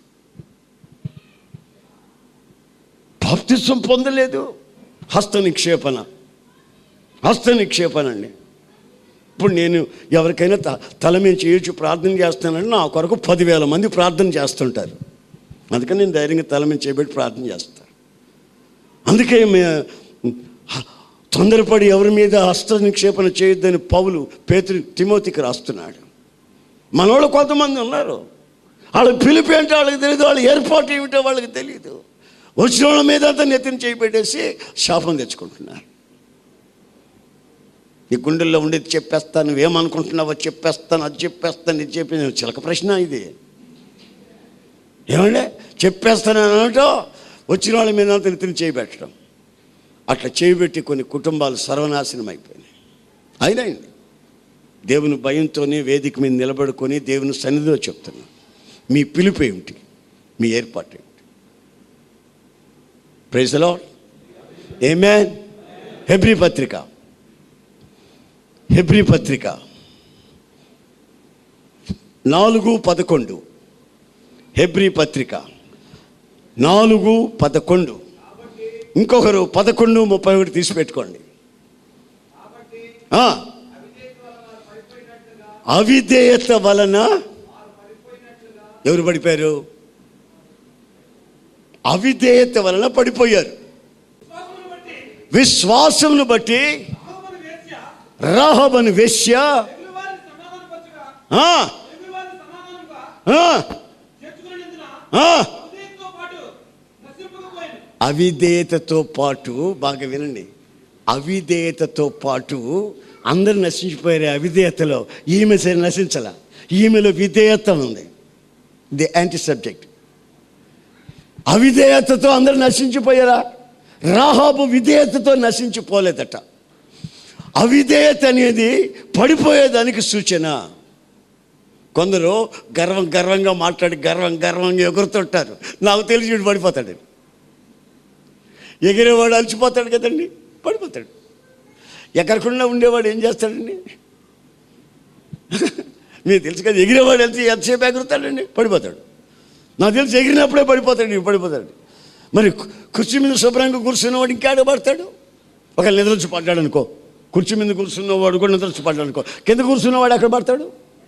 బాప్తిత్వం పొందలేదు హస్త నిక్షేపణ హస్త నిక్షేపణ అండి ఇప్పుడు నేను ఎవరికైనా త తల మీద చేయొచ్చు ప్రార్థన చేస్తానంటే నా కొరకు పదివేల మంది ప్రార్థన చేస్తుంటారు అందుకని నేను ధైర్యంగా తల మీద చేయబెట్టి ప్రార్థన చేస్తాను అందుకే మే తొందరపడి ఎవరి మీద హస్త నిక్షేపణ చేయొద్దని పౌలు పేతురు తిమోతికి రాస్తున్నాడు మనోళ్ళు కొంతమంది ఉన్నారు వాళ్ళకి పిలిపి అంటే వాళ్ళకి తెలియదు వాళ్ళ ఏర్పాటు ఏమిటో వాళ్ళకి తెలియదు వచ్చిన వాళ్ళ మీద అంతా నెత్తిన చేయబెట్టేసి శాపం తెచ్చుకుంటున్నారు నీ గుండెల్లో ఉండేది చెప్పేస్తాను నువ్వేమనుకుంటున్నావో చెప్పేస్తాను అది చెప్పేస్తాను ఇది చెప్పి చిలక ప్రశ్న ఇది ఏమంటే చెప్పేస్తాను అనటో వచ్చిన వాళ్ళ మీద అంత నెత్తిన చేయబెట్టడం అట్లా చేయబెట్టి కొన్ని కుటుంబాలు సర్వనాశనం అయిపోయినాయి అయినాయండి దేవుని భయంతోనే వేదిక మీద నిలబడుకొని దేవుని సన్నిధిలో చెప్తున్నా మీ పిలుపు ఏమిటి మీ ఏర్పాటు ఏమిటి ప్రైజ్లో ఏమే హెబ్రి పత్రిక హెబ్రి పత్రిక నాలుగు పదకొండు హెబ్రి పత్రిక నాలుగు పదకొండు ఇంకొకరు పదకొండు ముప్పై ఒకటి తీసి పెట్టుకోండి ఆ. అవిధేయత వలన ఎవరు పడిపోయారు అవిధేయత వలన పడిపోయారు విశ్వాసమును బట్టి రాహబను వేశ్య ఆ, ఆ, ఆ. అవిధేయతతో పాటు బాగా వినండి అవిధేయతతో పాటు అందరు నశించిపోయారు అవిధేయతలో ఈమె సరే నశించాల ఈమెలో విధేయత ఉంది ది యాంటీ సబ్జెక్ట్ అవిధేయతతో అందరు నశించిపోయారా రాహాబు విధేయతతో నశించిపోలేదట అవిధేయత అనేది పడిపోయేదానికి సూచన కొందరు గర్వం గర్వంగా మాట్లాడి గర్వం గర్వంగా ఎగురుతుంటారు నాకు తెలిసి వీడు పడిపోతాడు ఎగిరేవాడు అలసిపోతాడు కదండి పడిపోతాడు ఎక్కడికుండా ఉండేవాడు ఏం చేస్తాడండి మీకు తెలుసు కదా ఎగిరేవాడు వెళ్తే ఎంతసేపు ఎగురుతాడండి పడిపోతాడు నాకు తెలిసి ఎగిరినప్పుడే పడిపోతాడు ఇవి పడిపోతాడు మరి కు- కుర్చీ మీద శుభ్రంగా కూర్చున్నవాడు ఇంకాడ పడతాడు ఒక నిద్రొచ్చి పడ్డాడు అనుకో కుర్చీ మీద కూర్చున్నవాడు కూడా నిద్రొచ్చి పడ్డాడు అనుకో కింద కూర్చున్నవాడు ఎక్కడ పడతాడు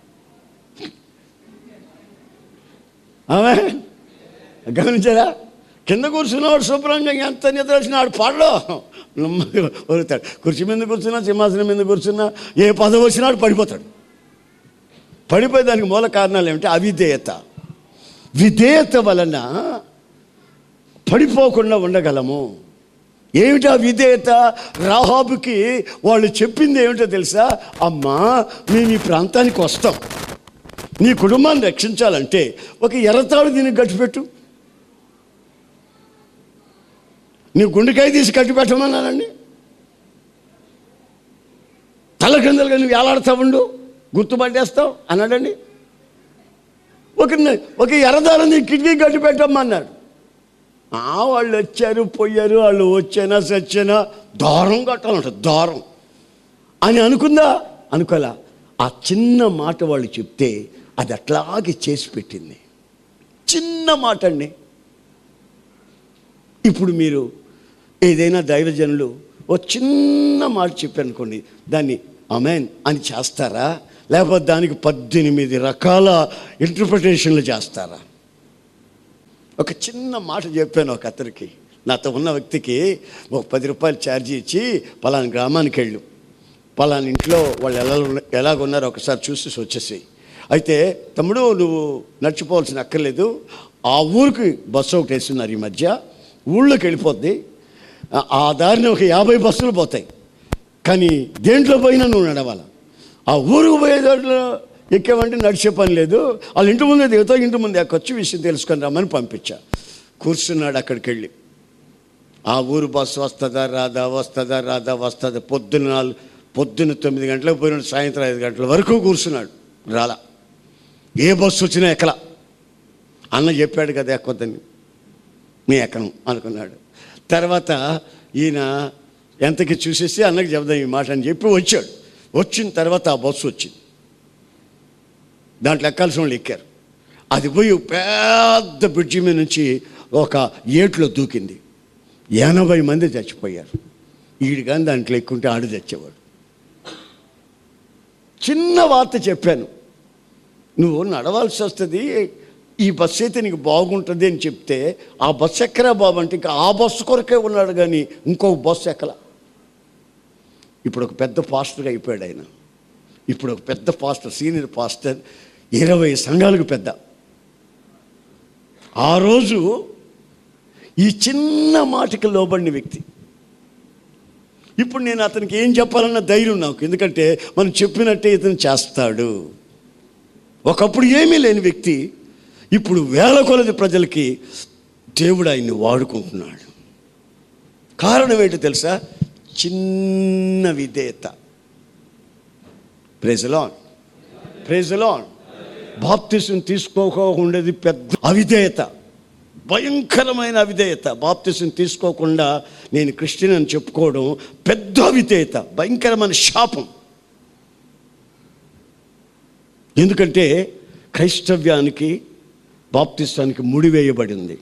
ఆమె గమనించారా కింద కూర్చున్నవాడు శుభ్రంగా ఎంత నిద్ర వచ్చినా ఆడు పాడలో వరుతాడు కుర్చీ మీద కూర్చున్నా సింహాసనం మీద కూర్చున్నా ఏ పదవి వచ్చినా ఆడు పడిపోతాడు పడిపోయేదానికి మూల కారణాలు ఏమిటి అవిధేయత విధేయత వలన పడిపోకుండా ఉండగలము ఏమిటా విధేయత రాహాబుకి వాళ్ళు చెప్పింది ఏమిటో తెలుసా అమ్మా మేము ఈ ప్రాంతానికి వస్తాం నీ కుటుంబాన్ని రక్షించాలంటే ఒక ఎర్రతాడు దీనికి గట్టిపెట్టు నీ గుండెకాయ తీసి కట్టి పెట్టమన్నానండి తల కిందలుగా నువ్వు వేలాడుతూ ఉండు గుర్తుపట్టేస్తావు అన్నాడండి ఒక ఒక ఎర్రదారం నీ కిటికీ కట్టి పెట్టమన్నాడు ఆ వాళ్ళు వచ్చారు పోయారు వాళ్ళు వచ్చానా సచ్చానా దారం కట్టాలంట దారం అని అనుకుందా అనుకోలే ఆ చిన్న మాట వాళ్ళు చెప్తే అది అట్లాగే చేసి పెట్టింది చిన్న మాట అండి ఇప్పుడు మీరు ఏదైనా దైవజనులు ఓ చిన్న మాట చెప్పారనుకోండి దాన్ని అమెన్ అని చేస్తారా లేకపోతే దానికి పద్దెనిమిది రకాల ఇంటర్ప్రిటేషన్లు చేస్తారా ఒక చిన్న మాట చెప్పాను ఒక అతనికి నాతో ఉన్న వ్యక్తికి ఒక పది రూపాయలు ఛార్జీ ఇచ్చి పలానా గ్రామానికి వెళ్ళు పలానా ఇంట్లో వాళ్ళు ఎలా ఉన్న- ఎలాగున్నారో ఒకసారి చూసి వచ్చేసి అయితే తమ్ముడు నువ్వు నడిచిపోవాల్సిన అక్కర్లేదు ఆ ఊరికి బస్సు ఒకటి వేస్తున్నారు ఈ మధ్య ఊళ్ళోకి వెళ్ళిపోద్ది ఆ- ఆ దారిని ఒక యాభై బస్సులు పోతాయి కానీ దేంట్లో పోయినా నువ్వు నడవాలి ఆ ఊరికి పోయే దాంట్లో ఎక్కామంటే నడిచే పని లేదు వాళ్ళ ఇంటి ముందే దిగుతా ఇంటి ముందు ఎక్కొచ్చి విషయం తెలుసుకొని రమ్మని పంపించా కూర్చున్నాడు అక్కడికి వెళ్ళి ఆ ఊరు బస్సు వస్తుందా రాదా వస్తుందా రాదా వస్తుందా పొద్దున్న నాలుగు పొద్దున్న తొమ్మిది గంటలకు పోయినాడు సాయంత్రం ఐదు గంటల వరకు కూర్చున్నాడు రాలా ఏ బస్సు వచ్చినా ఎక్కలా అన్న చెప్పాడు కదా ఎక్కొద్దని మీ ఎక్కను అనుకున్నాడు తర్వాత ఈయన ఎంతకి చూసేసి అన్నకి చెబుదాం ఈ మాట అని చెప్పి వచ్చాడు వచ్చిన తర్వాత ఆ బస్సు వచ్చింది దాంట్లో ఎక్కాల్సిన వాళ్ళు ఎక్కారు అది పోయి పెద్ద బ్రిడ్జి మీద నుంచి ఒక ఏట్లో దూకింది ఎనభై మంది చచ్చిపోయారు ఈడు కానీ దాంట్లో ఎక్కుంటే ఆడు చచ్చేవాడు చిన్న వార్త చెప్పాను నువ్వు నడవాల్సి వస్తుంది ఈ బస్సు అయితే నీకు బాగుంటుంది అని చెప్తే ఆ బస్సు ఎక్కరా బాబు అంటే ఇంకా ఆ బస్సు కొరకే ఉన్నాడు కానీ ఇంకొక బస్సు ఎక్కల ఇప్పుడు ఒక పెద్ద పాస్టర్గా అయిపోయాడు ఆయన ఇప్పుడు ఒక పెద్ద పాస్టర్ సీనియర్ పాస్టర్ ఇరవై సంఘాలకు పెద్ద ఆ రోజు ఈ చిన్న మాటకి లోబడిన వ్యక్తి ఇప్పుడు నేను అతనికి ఏం చెప్పాలన్న ధైర్యం నాకు ఎందుకంటే మనం చెప్పినట్టే ఇతను చేస్తాడు ఒకప్పుడు ఏమీ లేని వ్యక్తి ఇప్పుడు వేల కొలది ప్రజలకి దేవుడు ఆయన్ని వాడుకుంటున్నాడు కారణం ఏంటో తెలుసా చిన్న విధేయత ప్రెజలాన్ ప్రెజలాన్ బాప్తిసం తీసుకోకుండేది పెద్ద అవిధేయత భయంకరమైన అవిధేయత బాప్తిసం తీసుకోకుండా నేను క్రిస్టియన్ అని చెప్పుకోవడం పెద్ద అవిధేయత భయంకరమైన శాపం ఎందుకంటే క్రైస్తవ్యానికి బాప్తిస్తానికి ముడివేయబడింది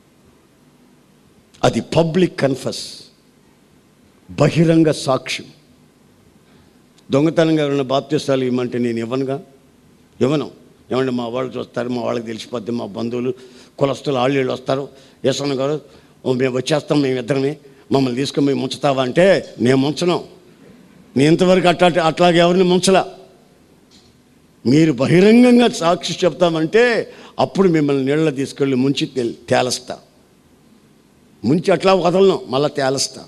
అది పబ్లిక్ కన్ఫస్ బహిరంగ సాక్ష్యం దొంగతనంగా ఎవరైనా బాప్తిస్తాలు ఇవ్వమంటే నేను ఇవ్వనుగా ఇవ్వను ఏమంటే మా వాళ్ళు చూస్తారు మా వాళ్ళకి తెలిసిపోద్ది మా బంధువులు కులస్తులు వాళ్ళు వీళ్ళు వస్తారు యశ్వన్న గారు "ఓ, మేము వచ్చేస్తాం మేము ఇద్దరమే మమ్మల్ని తీసుకొని మేము ముంచుతావా అంటే నేను ముంచను నేను ఇంతవరకు అట్లా అట్లాగే ఎవరిని ముంచలా మీరు బహిరంగంగా సాక్షి చెప్తామంటే అప్పుడు మిమ్మల్ని నీళ్ళ తీసుకెళ్ళి ముంచి తెల్- తేలస్తా ముంచి అట్లా వదలను మళ్ళా తేలస్తా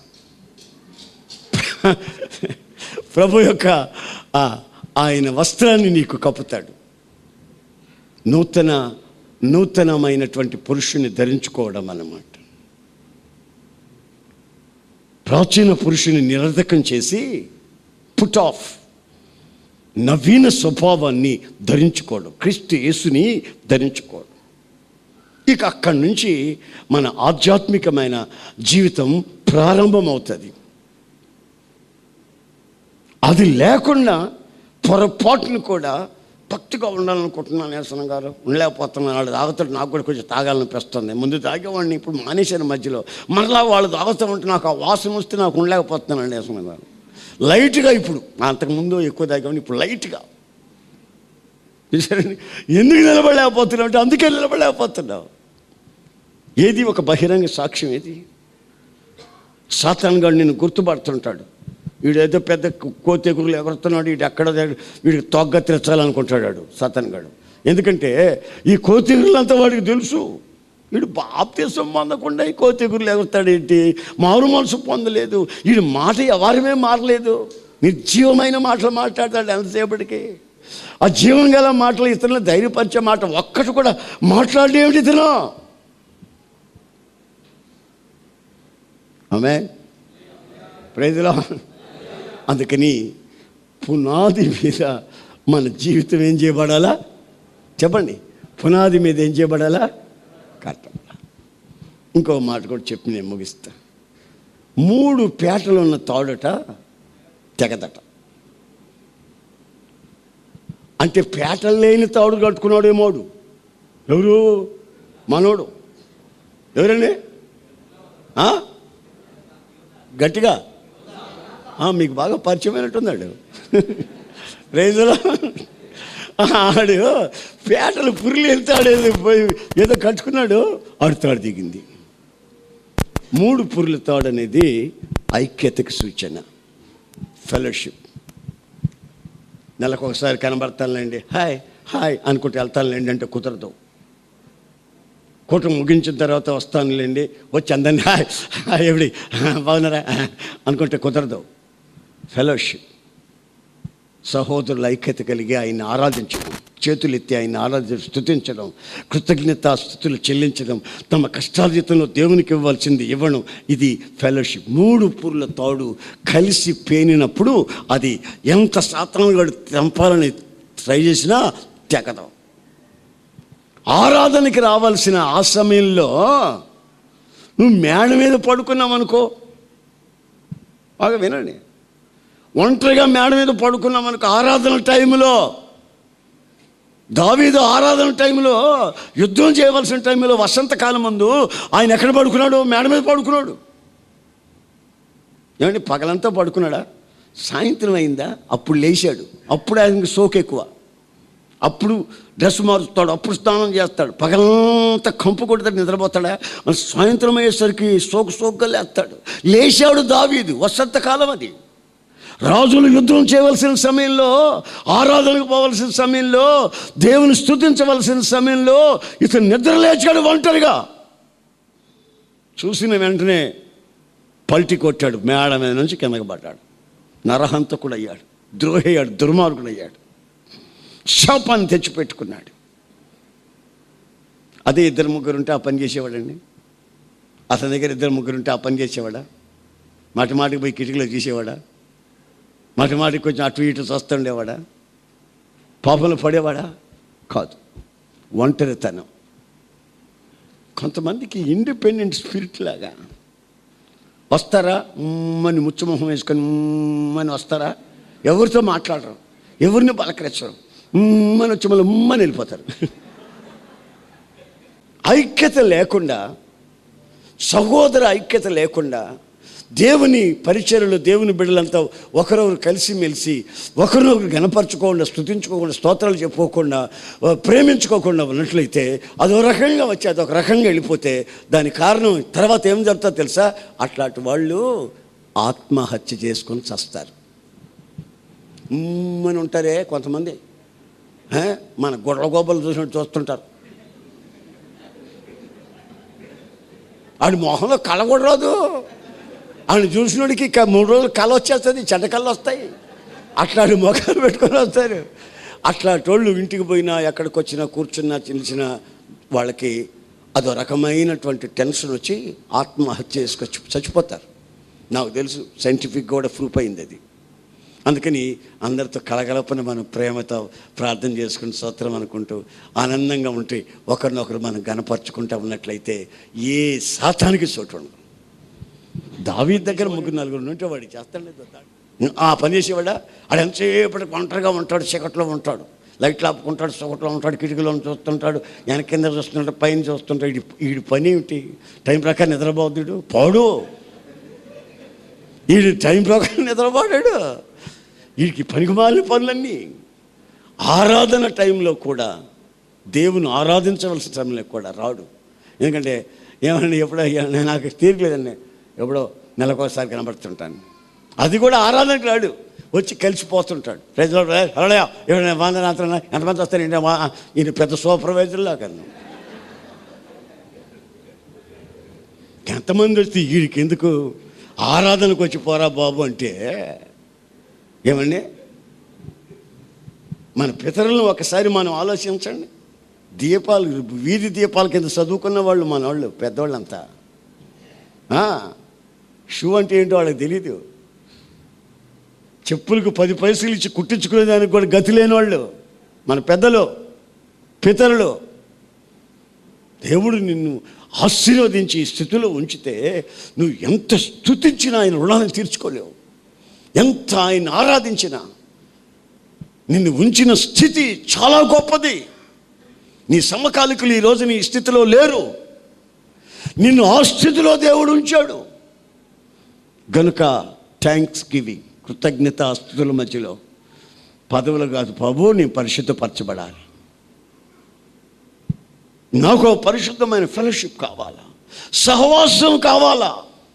ప్రభు యొక్క ఆ, ఆయన వస్త్రాన్ని నీకు కప్పుతాడు నూతన నూతనమైనటువంటి పురుషుని ధరించుకోవడం అన్నమాట ప్రాచీన పురుషుని నిరర్ధకం చేసి పుట్ ఆఫ్ నవీన స్వభావాన్ని ధరించుకోవడం క్రీస్తు యేసుని ధరించుకోవడం ఇక అక్కడి నుంచి మన ఆధ్యాత్మికమైన జీవితం ప్రారంభమవుతుంది అది లేకుండా పొరపాటును కూడా భక్తిగా ఉండాలనుకుంటున్నాను నేసన గారు ఉండలేకపోతున్నాను వాళ్ళు తాగుతాడు నాకు కూడా కొంచెం తాగాలనిపిస్తుంది ముందు తాగేవాడిని ఇప్పుడు మానేశాను మధ్యలో మరలా వాళ్ళు తాగుతూ ఉంటే నాకు ఆ వాసన వస్తే నాకు ఉండలేకపోతున్నాను నేసన గారు లైట్గా ఇప్పుడు అంతకుముందు ఎక్కువ తాగేవాడిని ఇప్పుడు లైట్గా చూసారండి ఎందుకు నిలబడలేకపోతున్నావు అంటే అందుకే నిలబడలేకపోతున్నావు ఏది ఒక బహిరంగ సాక్ష్యం ఏది సాతాన్ గారు నేను గుర్తుపడుతుంటాడు వీడేదో పెద్ద కోతెగురులు ఎగురుతున్నాడు వీడు ఎక్కడ వీడికి తొగ్గ తెచ్చాలనుకుంటాడు వాడు సాతాన్ గాడు ఎందుకంటే ఈ కోతెగురులంతా వాడికి తెలుసు వీడు బాప్తీసం పొందకుండా ఈ కోతెగురులు ఎగురుతాడు ఏంటి మారు మనసు పొందలేదు వీడి మాట ఎవరిమే మారలేదు నిర్జీవమైన మాటలు మాట్లాడతాడు ఎంతసేపటికి ఆ జీవం గల మాటలు ఇతరులను ధైర్యపరిచే మాట ఒక్కటి కూడా మాట్లాడేమిటి ఇతను ఆమె ప్రైజ్లో అందుకని పునాది మీద మన జీవితం ఏం చేయబడాలా చెప్పండి పునాది మీద ఏం చేయబడాలా కట్టబడాలి ఇంకో మాట కూడా చెప్పి నేను ముగిస్తా మూడు పేటలు ఉన్న తాడుట తెగదట అంటే పేటలు లేని తాడు కట్టుకున్నాడు ఏమోడు ఎవరు మనోడు ఎవరండి ఆ? గట్టిగా ఆ, మీకు బాగా పరిచయమైనట్టున్నాడు రైతులో ఆడు పేటలు పురులు వెళ్తాడు ఏదో పోయి ఏదో కట్టుకున్నాడు ఆడు తాడు దిగింది మూడు పురుల తాడు అనేది ఐక్యతకు సూచన ఫెలోషిప్ నెలకు ఒకసారి కనబడతానులేండి హాయ్ హాయ్ అనుకుంటే వెళ్తానులేండి అంటే కుదరదు కూటమి ముగించిన తర్వాత వస్తానులేండి వచ్చి అందరినీ హాయ్ హాయ్ ఎవడి బాగున్నారా అనుకుంటే కుదరదు ఫెలోషిప్ సహోదరుల ఐక్యత కలిగి ఆయన ఆరాధించడం చేతులెత్తి ఆయన ఆరాధి స్థుతించడం కృతజ్ఞత స్థుతులు చెల్లించడం తమ కష్టార్జితంలో దేవునికి ఇవ్వాల్సింది ఇవ్వడం ఇది ఫెలోషిప్ మూడు పూర్ల తాడు కలిసి పేనినప్పుడు అది ఎంత శాతం గడు తెంపాలని ట్రై చేసినా తెగదాం ఆరాధనకి రావాల్సిన ఆ సమయంలో నువ్వు మేడ మీద పడుకున్నావు అనుకో బాగా వినండి ఒంటరిగా మేడ మీద పడుకున్నాం అనుకో ఆరాధన టైంలో దావీదు ఆరాధన టైంలో యుద్ధం చేయవలసిన టైంలో వసంతకాలం ముందు ఆయన ఎక్కడ పడుకున్నాడు మేడ మీద పడుకున్నాడు ఏమండి పగలంతా పడుకున్నాడా సాయంత్రం అయిందా అప్పుడు లేచాడు అప్పుడు ఆయనకి సోకు ఎక్కువ అప్పుడు డ్రెస్ మారుస్తాడు అప్పుడు స్నానం చేస్తాడు పగలంతా కంపు కొడతాడు నిద్రపోతాడా మరి సాయంత్రం అయ్యేసరికి సోకు సోకుగా లేస్తాడు లేచాడు దావీదు వసంత కాలం అది రాజులు యుద్ధం చేయవలసిన సమయంలో ఆరాధనకు పోవలసిన సమయంలో దేవుని స్తుతించవలసిన సమయంలో ఇతను నిద్ర లేచాడు ఒంటరిగా చూసిన వెంటనే పల్టి కొట్టాడు మేడ మీద నుంచి కిందకి పడ్డాడు నరహంతకుడు అయ్యాడు ద్రోహి అయ్యాడు దుర్మార్గుడు అయ్యాడు శాపాన్ని తెచ్చిపెట్టుకున్నాడు అదే ఇద్దరు ముగ్గురు ఉంటే ఆ పని చేసేవాడండి అతని దగ్గర ఇద్దరు ముగ్గురు ఉంటే ఆ పని చేసేవాడా మాటి మాటికి పోయి కిటికీలో చూసేవాడా మాటి మాటికి కొంచెం అటు ఇటు చూస్తుండేవాడా పాపలు పడేవాడా కాదు ఒంటరితనం కొంతమందికి ఇండిపెండెంట్ స్పిరిట్ లాగా వస్తారా ఉమ్మని ముచ్చుమొహం వేసుకొని ఉమ్మని వస్తారా ఎవరితో మాట్లాడరు ఎవరిని పలకరించరు ఉమ్మని వచ్చి మళ్ళీ ఉమ్మని వెళ్ళిపోతారు ఐక్యత లేకుండా సహోదర ఐక్యత లేకుండా దేవుని పరిచయలు దేవుని బిడ్డలంతా ఒకరొకరు కలిసిమెలిసి ఒకరినొకరు గనపరచుకోకుండా స్థుతించుకోకుండా స్తోత్రాలు చెప్పుకోకుండా ఆ, ప్రేమించుకోకుండా ఉన్నట్లయితే అదో రకంగా వచ్చి అదొక రకంగా వెళ్ళిపోతే దాని కారణం తర్వాత ఏం జరుగుతుందో తెలుసా అట్లాంటి వాళ్ళు ఆత్మహత్య చేసుకొని చస్తారు ఉమ్మని ఉంటారే కొంతమంది ఆ, మన గొడవ గోపలు చూసినట్టు చూస్తుంటారు ఆడి మొహంలో కళ కూడా రాదు ఆయన చూసినోడికి ఇక మూడు రోజులు కళ వచ్చేస్తుంది చెడ్డ కళ్ళు వస్తాయి అట్లాంటి మొఖాలు పెట్టుకొని వస్తారు అట్లాంటి వాళ్ళు ఇంటికి పోయినా ఎక్కడికి వచ్చినా కూర్చున్నా చిలిచిన వాళ్ళకి అదో రకమైనటువంటి టెన్షన్ వచ్చి ఆత్మహత్య చేసుకొచ్చి చచ్చిపోతారు నాకు తెలుసు సైంటిఫిక్ కూడా ప్రూఫ్ అయింది అది అందుకని అందరితో కలగలపని మనం ప్రేమతో ప్రార్థన చేసుకుని స్తోత్రం అనుకుంటూ ఆనందంగా ఉంటే ఒకరినొకరు మనం గనపరుచుకుంటూ ఉన్నట్లయితే ఏ శాతానికి చోటు ఉండదు దావీ దగ్గర ముగ్గురు నలుగురు ఉంటే వాడు చేస్తాడు ఆ పని చేసేవాడా ఆడు ఎంతసేపటికి ఒంటరిగా ఉంటాడు చీకట్లో ఉంటాడు లైట్లు ఆపుకుంటాడు చీకట్లో ఉంటాడు కిటికీలో చూస్తుంటాడు వెనక కింద చూస్తుంటాడు పైన చూస్తుంటాడు ఇది వీడి పని ఏమిటి టైం ప్రకారం నిద్రపోతుడు పోడు వీడి టైం ప్రకారం నిద్రపోడాడు వీడికి పనికిమాలిన పనులన్నీ ఆరాధన టైంలో కూడా దేవుని ఆరాధించవలసిన సమయంలో కూడా రాడు ఎందుకంటే ఏమన్నా ఎప్పుడో ఏ- నాకు తీరలేదండి ఎప్పుడో నెలకోసారి కనబడుతుంటాను అది కూడా ఆరాధనకు రాడు వచ్చి కలిసిపోతుంటాడు ప్రజలు హరళయా ఎవరైనా వందనాత్రం ఎంతమంది వస్తారు ఏంటి వా- ఈయన పెద్ద సూపర్వైజర్లా కన్నా ఎంతమంది వస్తే వీడికి ఎందుకు ఆరాధనకు వచ్చి పోరా బాబు అంటే ఏమండి మన పితరులను ఒకసారి మనం ఆలోచించండి దీపాలు వీధి దీపాల కింద చదువుకున్న వాళ్ళు మన వాళ్ళు పెద్దవాళ్ళంతా ఆ, షూ అంటే ఏంటో వాళ్ళకి తెలీదు చెప్పులకు పది పైసలు ఇచ్చి కుట్టించుకునేదానికి కూడా గతి లేని వాళ్ళు మన పెద్దలు పితరులు దేవుడు నిన్ను ఆశీర్వదించి ఈ స్థితిలో ఉంచితే నువ్వు ఎంత స్థుతించినా ఆయన రుణాన్ని తీర్చుకోలేవు ఎంత ఆయన ఆరాధించినా నిన్ను ఉంచిన స్థితి చాలా గొప్పది నీ సమకాలికులు ఈ రోజు నీ స్థితిలో లేరు నిన్ను ఆ స్థితిలో దేవుడు ఉంచాడు గనుక థ్యాంక్స్ గివింగ్ కృతజ్ఞత స్థుతుల మధ్యలో పదవులు కాదు ప్రభు నేను పరిశుద్ధపరచబడాలి నాకు ఒక పరిశుద్ధమైన ఫెలోషిప్ కావాలా సహవాసం కావాలా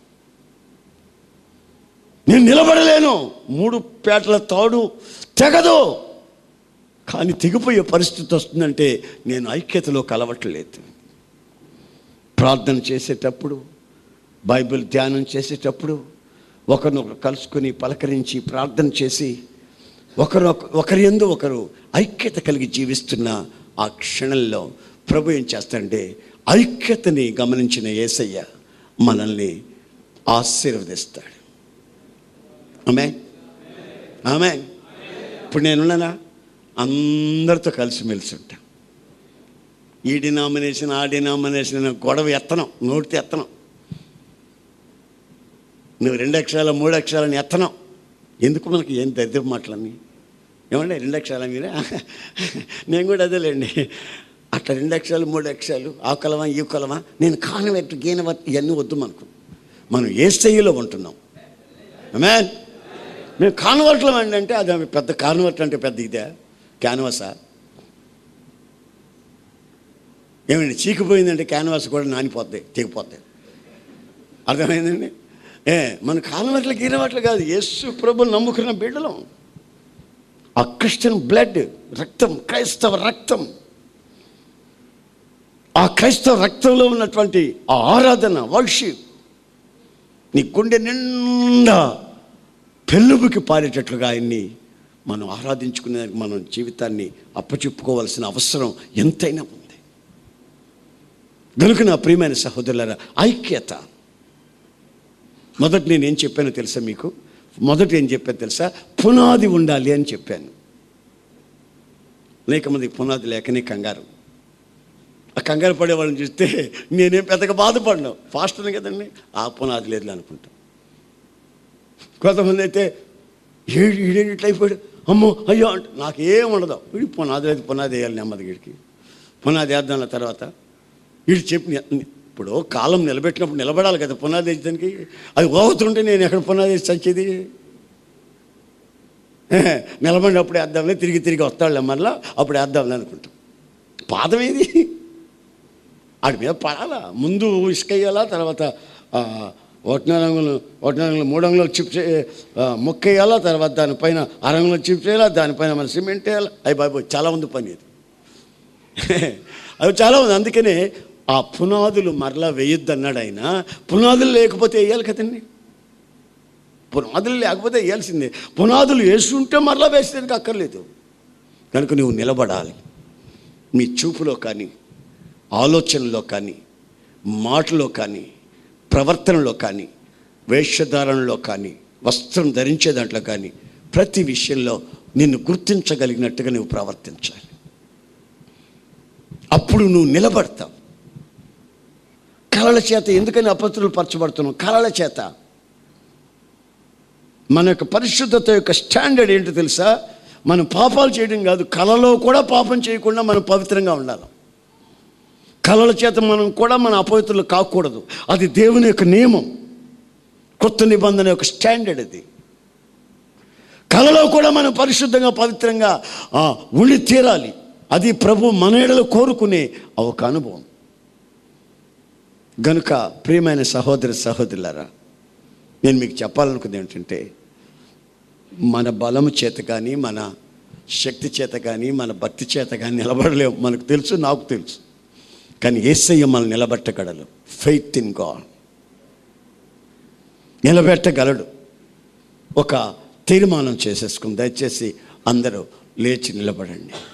నేను నిలబడలేను మూడు పేటల తాడు తెగదు కానీ తెగిపోయే పరిస్థితి వస్తుందంటే నేను ఐక్యతలో కలవట్లేదు ప్రార్థన చేసేటప్పుడు బైబిల్ ధ్యానం చేసేటప్పుడు ఒకరినొకరు కలుసుకొని పలకరించి ప్రార్థన చేసి ఒకరు ఒకరి ఎందు ఒకరు ఐక్యత కలిగి జీవిస్తున్న ఆ క్షణంలో ప్రభు ఏం చేస్తాడంటే ఐక్యతని గమనించిన యేసయ్య మనల్ని ఆశీర్వదిస్తాడు ఆమె ఆమె ఇప్పుడు నేనున్నానా అందరితో కలిసిమెలిసి ఉంటా ఈ డినామినేషన్ ఆ డినామినేషన్ గొడవ ఎత్తనం నోటితో ఎత్తనం నువ్వు రెండు అక్షరాల మూడు అక్షరాలని ఎత్తనం ఎందుకు మనకి ఏం దరిద్ర మాటలన్నీ ఏమండి రెండు అక్షరాల మీరే నేను కూడా అదేలేండి అట్లా రెండు అక్షరాలు మూడు అక్షరాలు ఆ కులమా ఈ కులమా నేను కానవెట్టు గీనవట్టు ఇవన్నీ వద్దు మనకు మనం ఏ స్థాయిలో ఉంటున్నాం మ్యాన్ మేము కాన్వర్ట్లో అండి అంటే అది పెద్ద కాన్వర్ట్ అంటే పెద్ద ఇదే క్యాన్వాసా ఏమండి చీకిపోయిందంటే క్యాన్వాస్ కూడా నానిపోద్ది తెగిపోద్ది అర్థమైందండి ఏ మన కాన్వర్ట్లు గీనవట్లు కాదు యేసు ప్రభు నమ్ముకున్న బిడ్డలం ఆ క్రిస్టియన్ బ్లడ్ రక్తం క్రైస్తవ రక్తం ఆ క్రైస్తవ రక్తంలో ఉన్నటువంటి ఆ ఆరాధన వర్షిప్ నీ గుండె నిండా పెళ్ళుబుకి పారేటట్లుగా ఆయన్ని మనం ఆరాధించుకునేదానికి మనం జీవితాన్ని అప్పచెప్పుకోవాల్సిన అవసరం ఎంతైనా ఉంది కనుక నా ప్రియమైన సహోదరులారా ఐక్యత మొదట నేను ఏం చెప్పానో తెలుసా మీకు మొదట ఏం చెప్పాను తెలుసా పునాది ఉండాలి అని చెప్పాను అనేక మందికి పునాది లేకనే కంగారు ఆ కంగారు పడే వాళ్ళని చూస్తే నేనేం పెద్దగా బాధపడను ఫాస్ట్ని కదండి ఆ పునాది లేదు అనుకుంటా కొంతమంది అయితే ఏడు ఈడేంటి ఇట్లా అయిపోయాడు అమ్మో అయ్యో అంటే నాకేం ఉండదు వీడి పునాది లేదు పునాది వేయాలి నెమ్మది వీడికి పునాది వేద్దాం తర్వాత వీడు చెప్పి ఇప్పుడు కాలం నిలబెట్టినప్పుడు నిలబడాలి కదా పునాది వేయడానికి అది ఓగుతుంటే నేను ఎక్కడ పునాది వేసి చచ్చేది నిలబడి అప్పుడు వేద్దాంలే తిరిగి తిరిగి వస్తాడులే మళ్ళా అప్పుడు వేద్దాంలే అనుకుంటాం పాదం ఏది ఆడి మీద పడాలా ముందు ఇసుక వేయాలా తర్వాత ఆ, ఒకటిన్నర రంగులు ఒకటిన్నర రంగులు మూడు రంగులు చిప్స్ మొక్క వేయాలా తర్వాత దానిపైన అరంగులు చిప్స్ వేయాలా దానిపైన మన సిమెంట్ వేయాలా అవి బాబు చాలా ఉంది పని ఇది అవి చాలా ఉంది అందుకనే ఆ పునాదులు మరలా వేయొద్దు అన్నాడు ఆయన పునాదులు లేకపోతే వేయాలి కదండి పునాదులు లేకపోతే వేయాల్సిందే పునాదులు వేస్తుంటే మరలా వేసేదానికి అక్కర్లేదు కనుక నువ్వు నిలబడాలి మీ చూపులో కానీ ఆలోచనలో కానీ మాటలో కానీ ప్రవర్తనలో కానీ వేషధారణలో కానీ వస్త్రం ధరించే దాంట్లో కానీ ప్రతి విషయంలో నిన్ను గుర్తించగలిగినట్టుగా నువ్వు ప్రవర్తించాలి అప్పుడు నువ్వు నిలబడతావు కళల చేత ఎందుకని అపత్రులు పరచబడుతున్నావు కళల చేత మన యొక్క పరిశుద్ధత యొక్క స్టాండర్డ్ ఏంటో తెలుసా మనం పాపాలు చేయడం కాదు కళలో కూడా పాపం చేయకుండా మనం పవిత్రంగా ఉండాలి కళల చేత మనం కూడా మన అపవిత్రులు కాకూడదు అది దేవుని యొక్క నియమం కొత్త నిబంధన యొక్క స్టాండర్డ్ అది కళలో కూడా మనం పరిశుద్ధంగా పవిత్రంగా ఆ, ఉండి తీరాలి అది ప్రభు మన ఎడలో కోరుకునే ఒక అనుభవం గనుక ప్రియమైన సహోదరి సహోదరులారా నేను మీకు చెప్పాలనుకుంది ఏంటంటే మన బలము చేత కానీ మన శక్తి చేత కానీ మన భక్తి చేత కానీ నిలబడలేము మనకు తెలుసు నాకు తెలుసు కానీ ఏసయ్య మనం నిలబెట్టగలడు ఫెయిత్ ఇన్ గాడ్ నిలబెట్టగలడు ఒక తీర్మానం చేసేసుకుని దయచేసి అందరూ లేచి నిలబడండి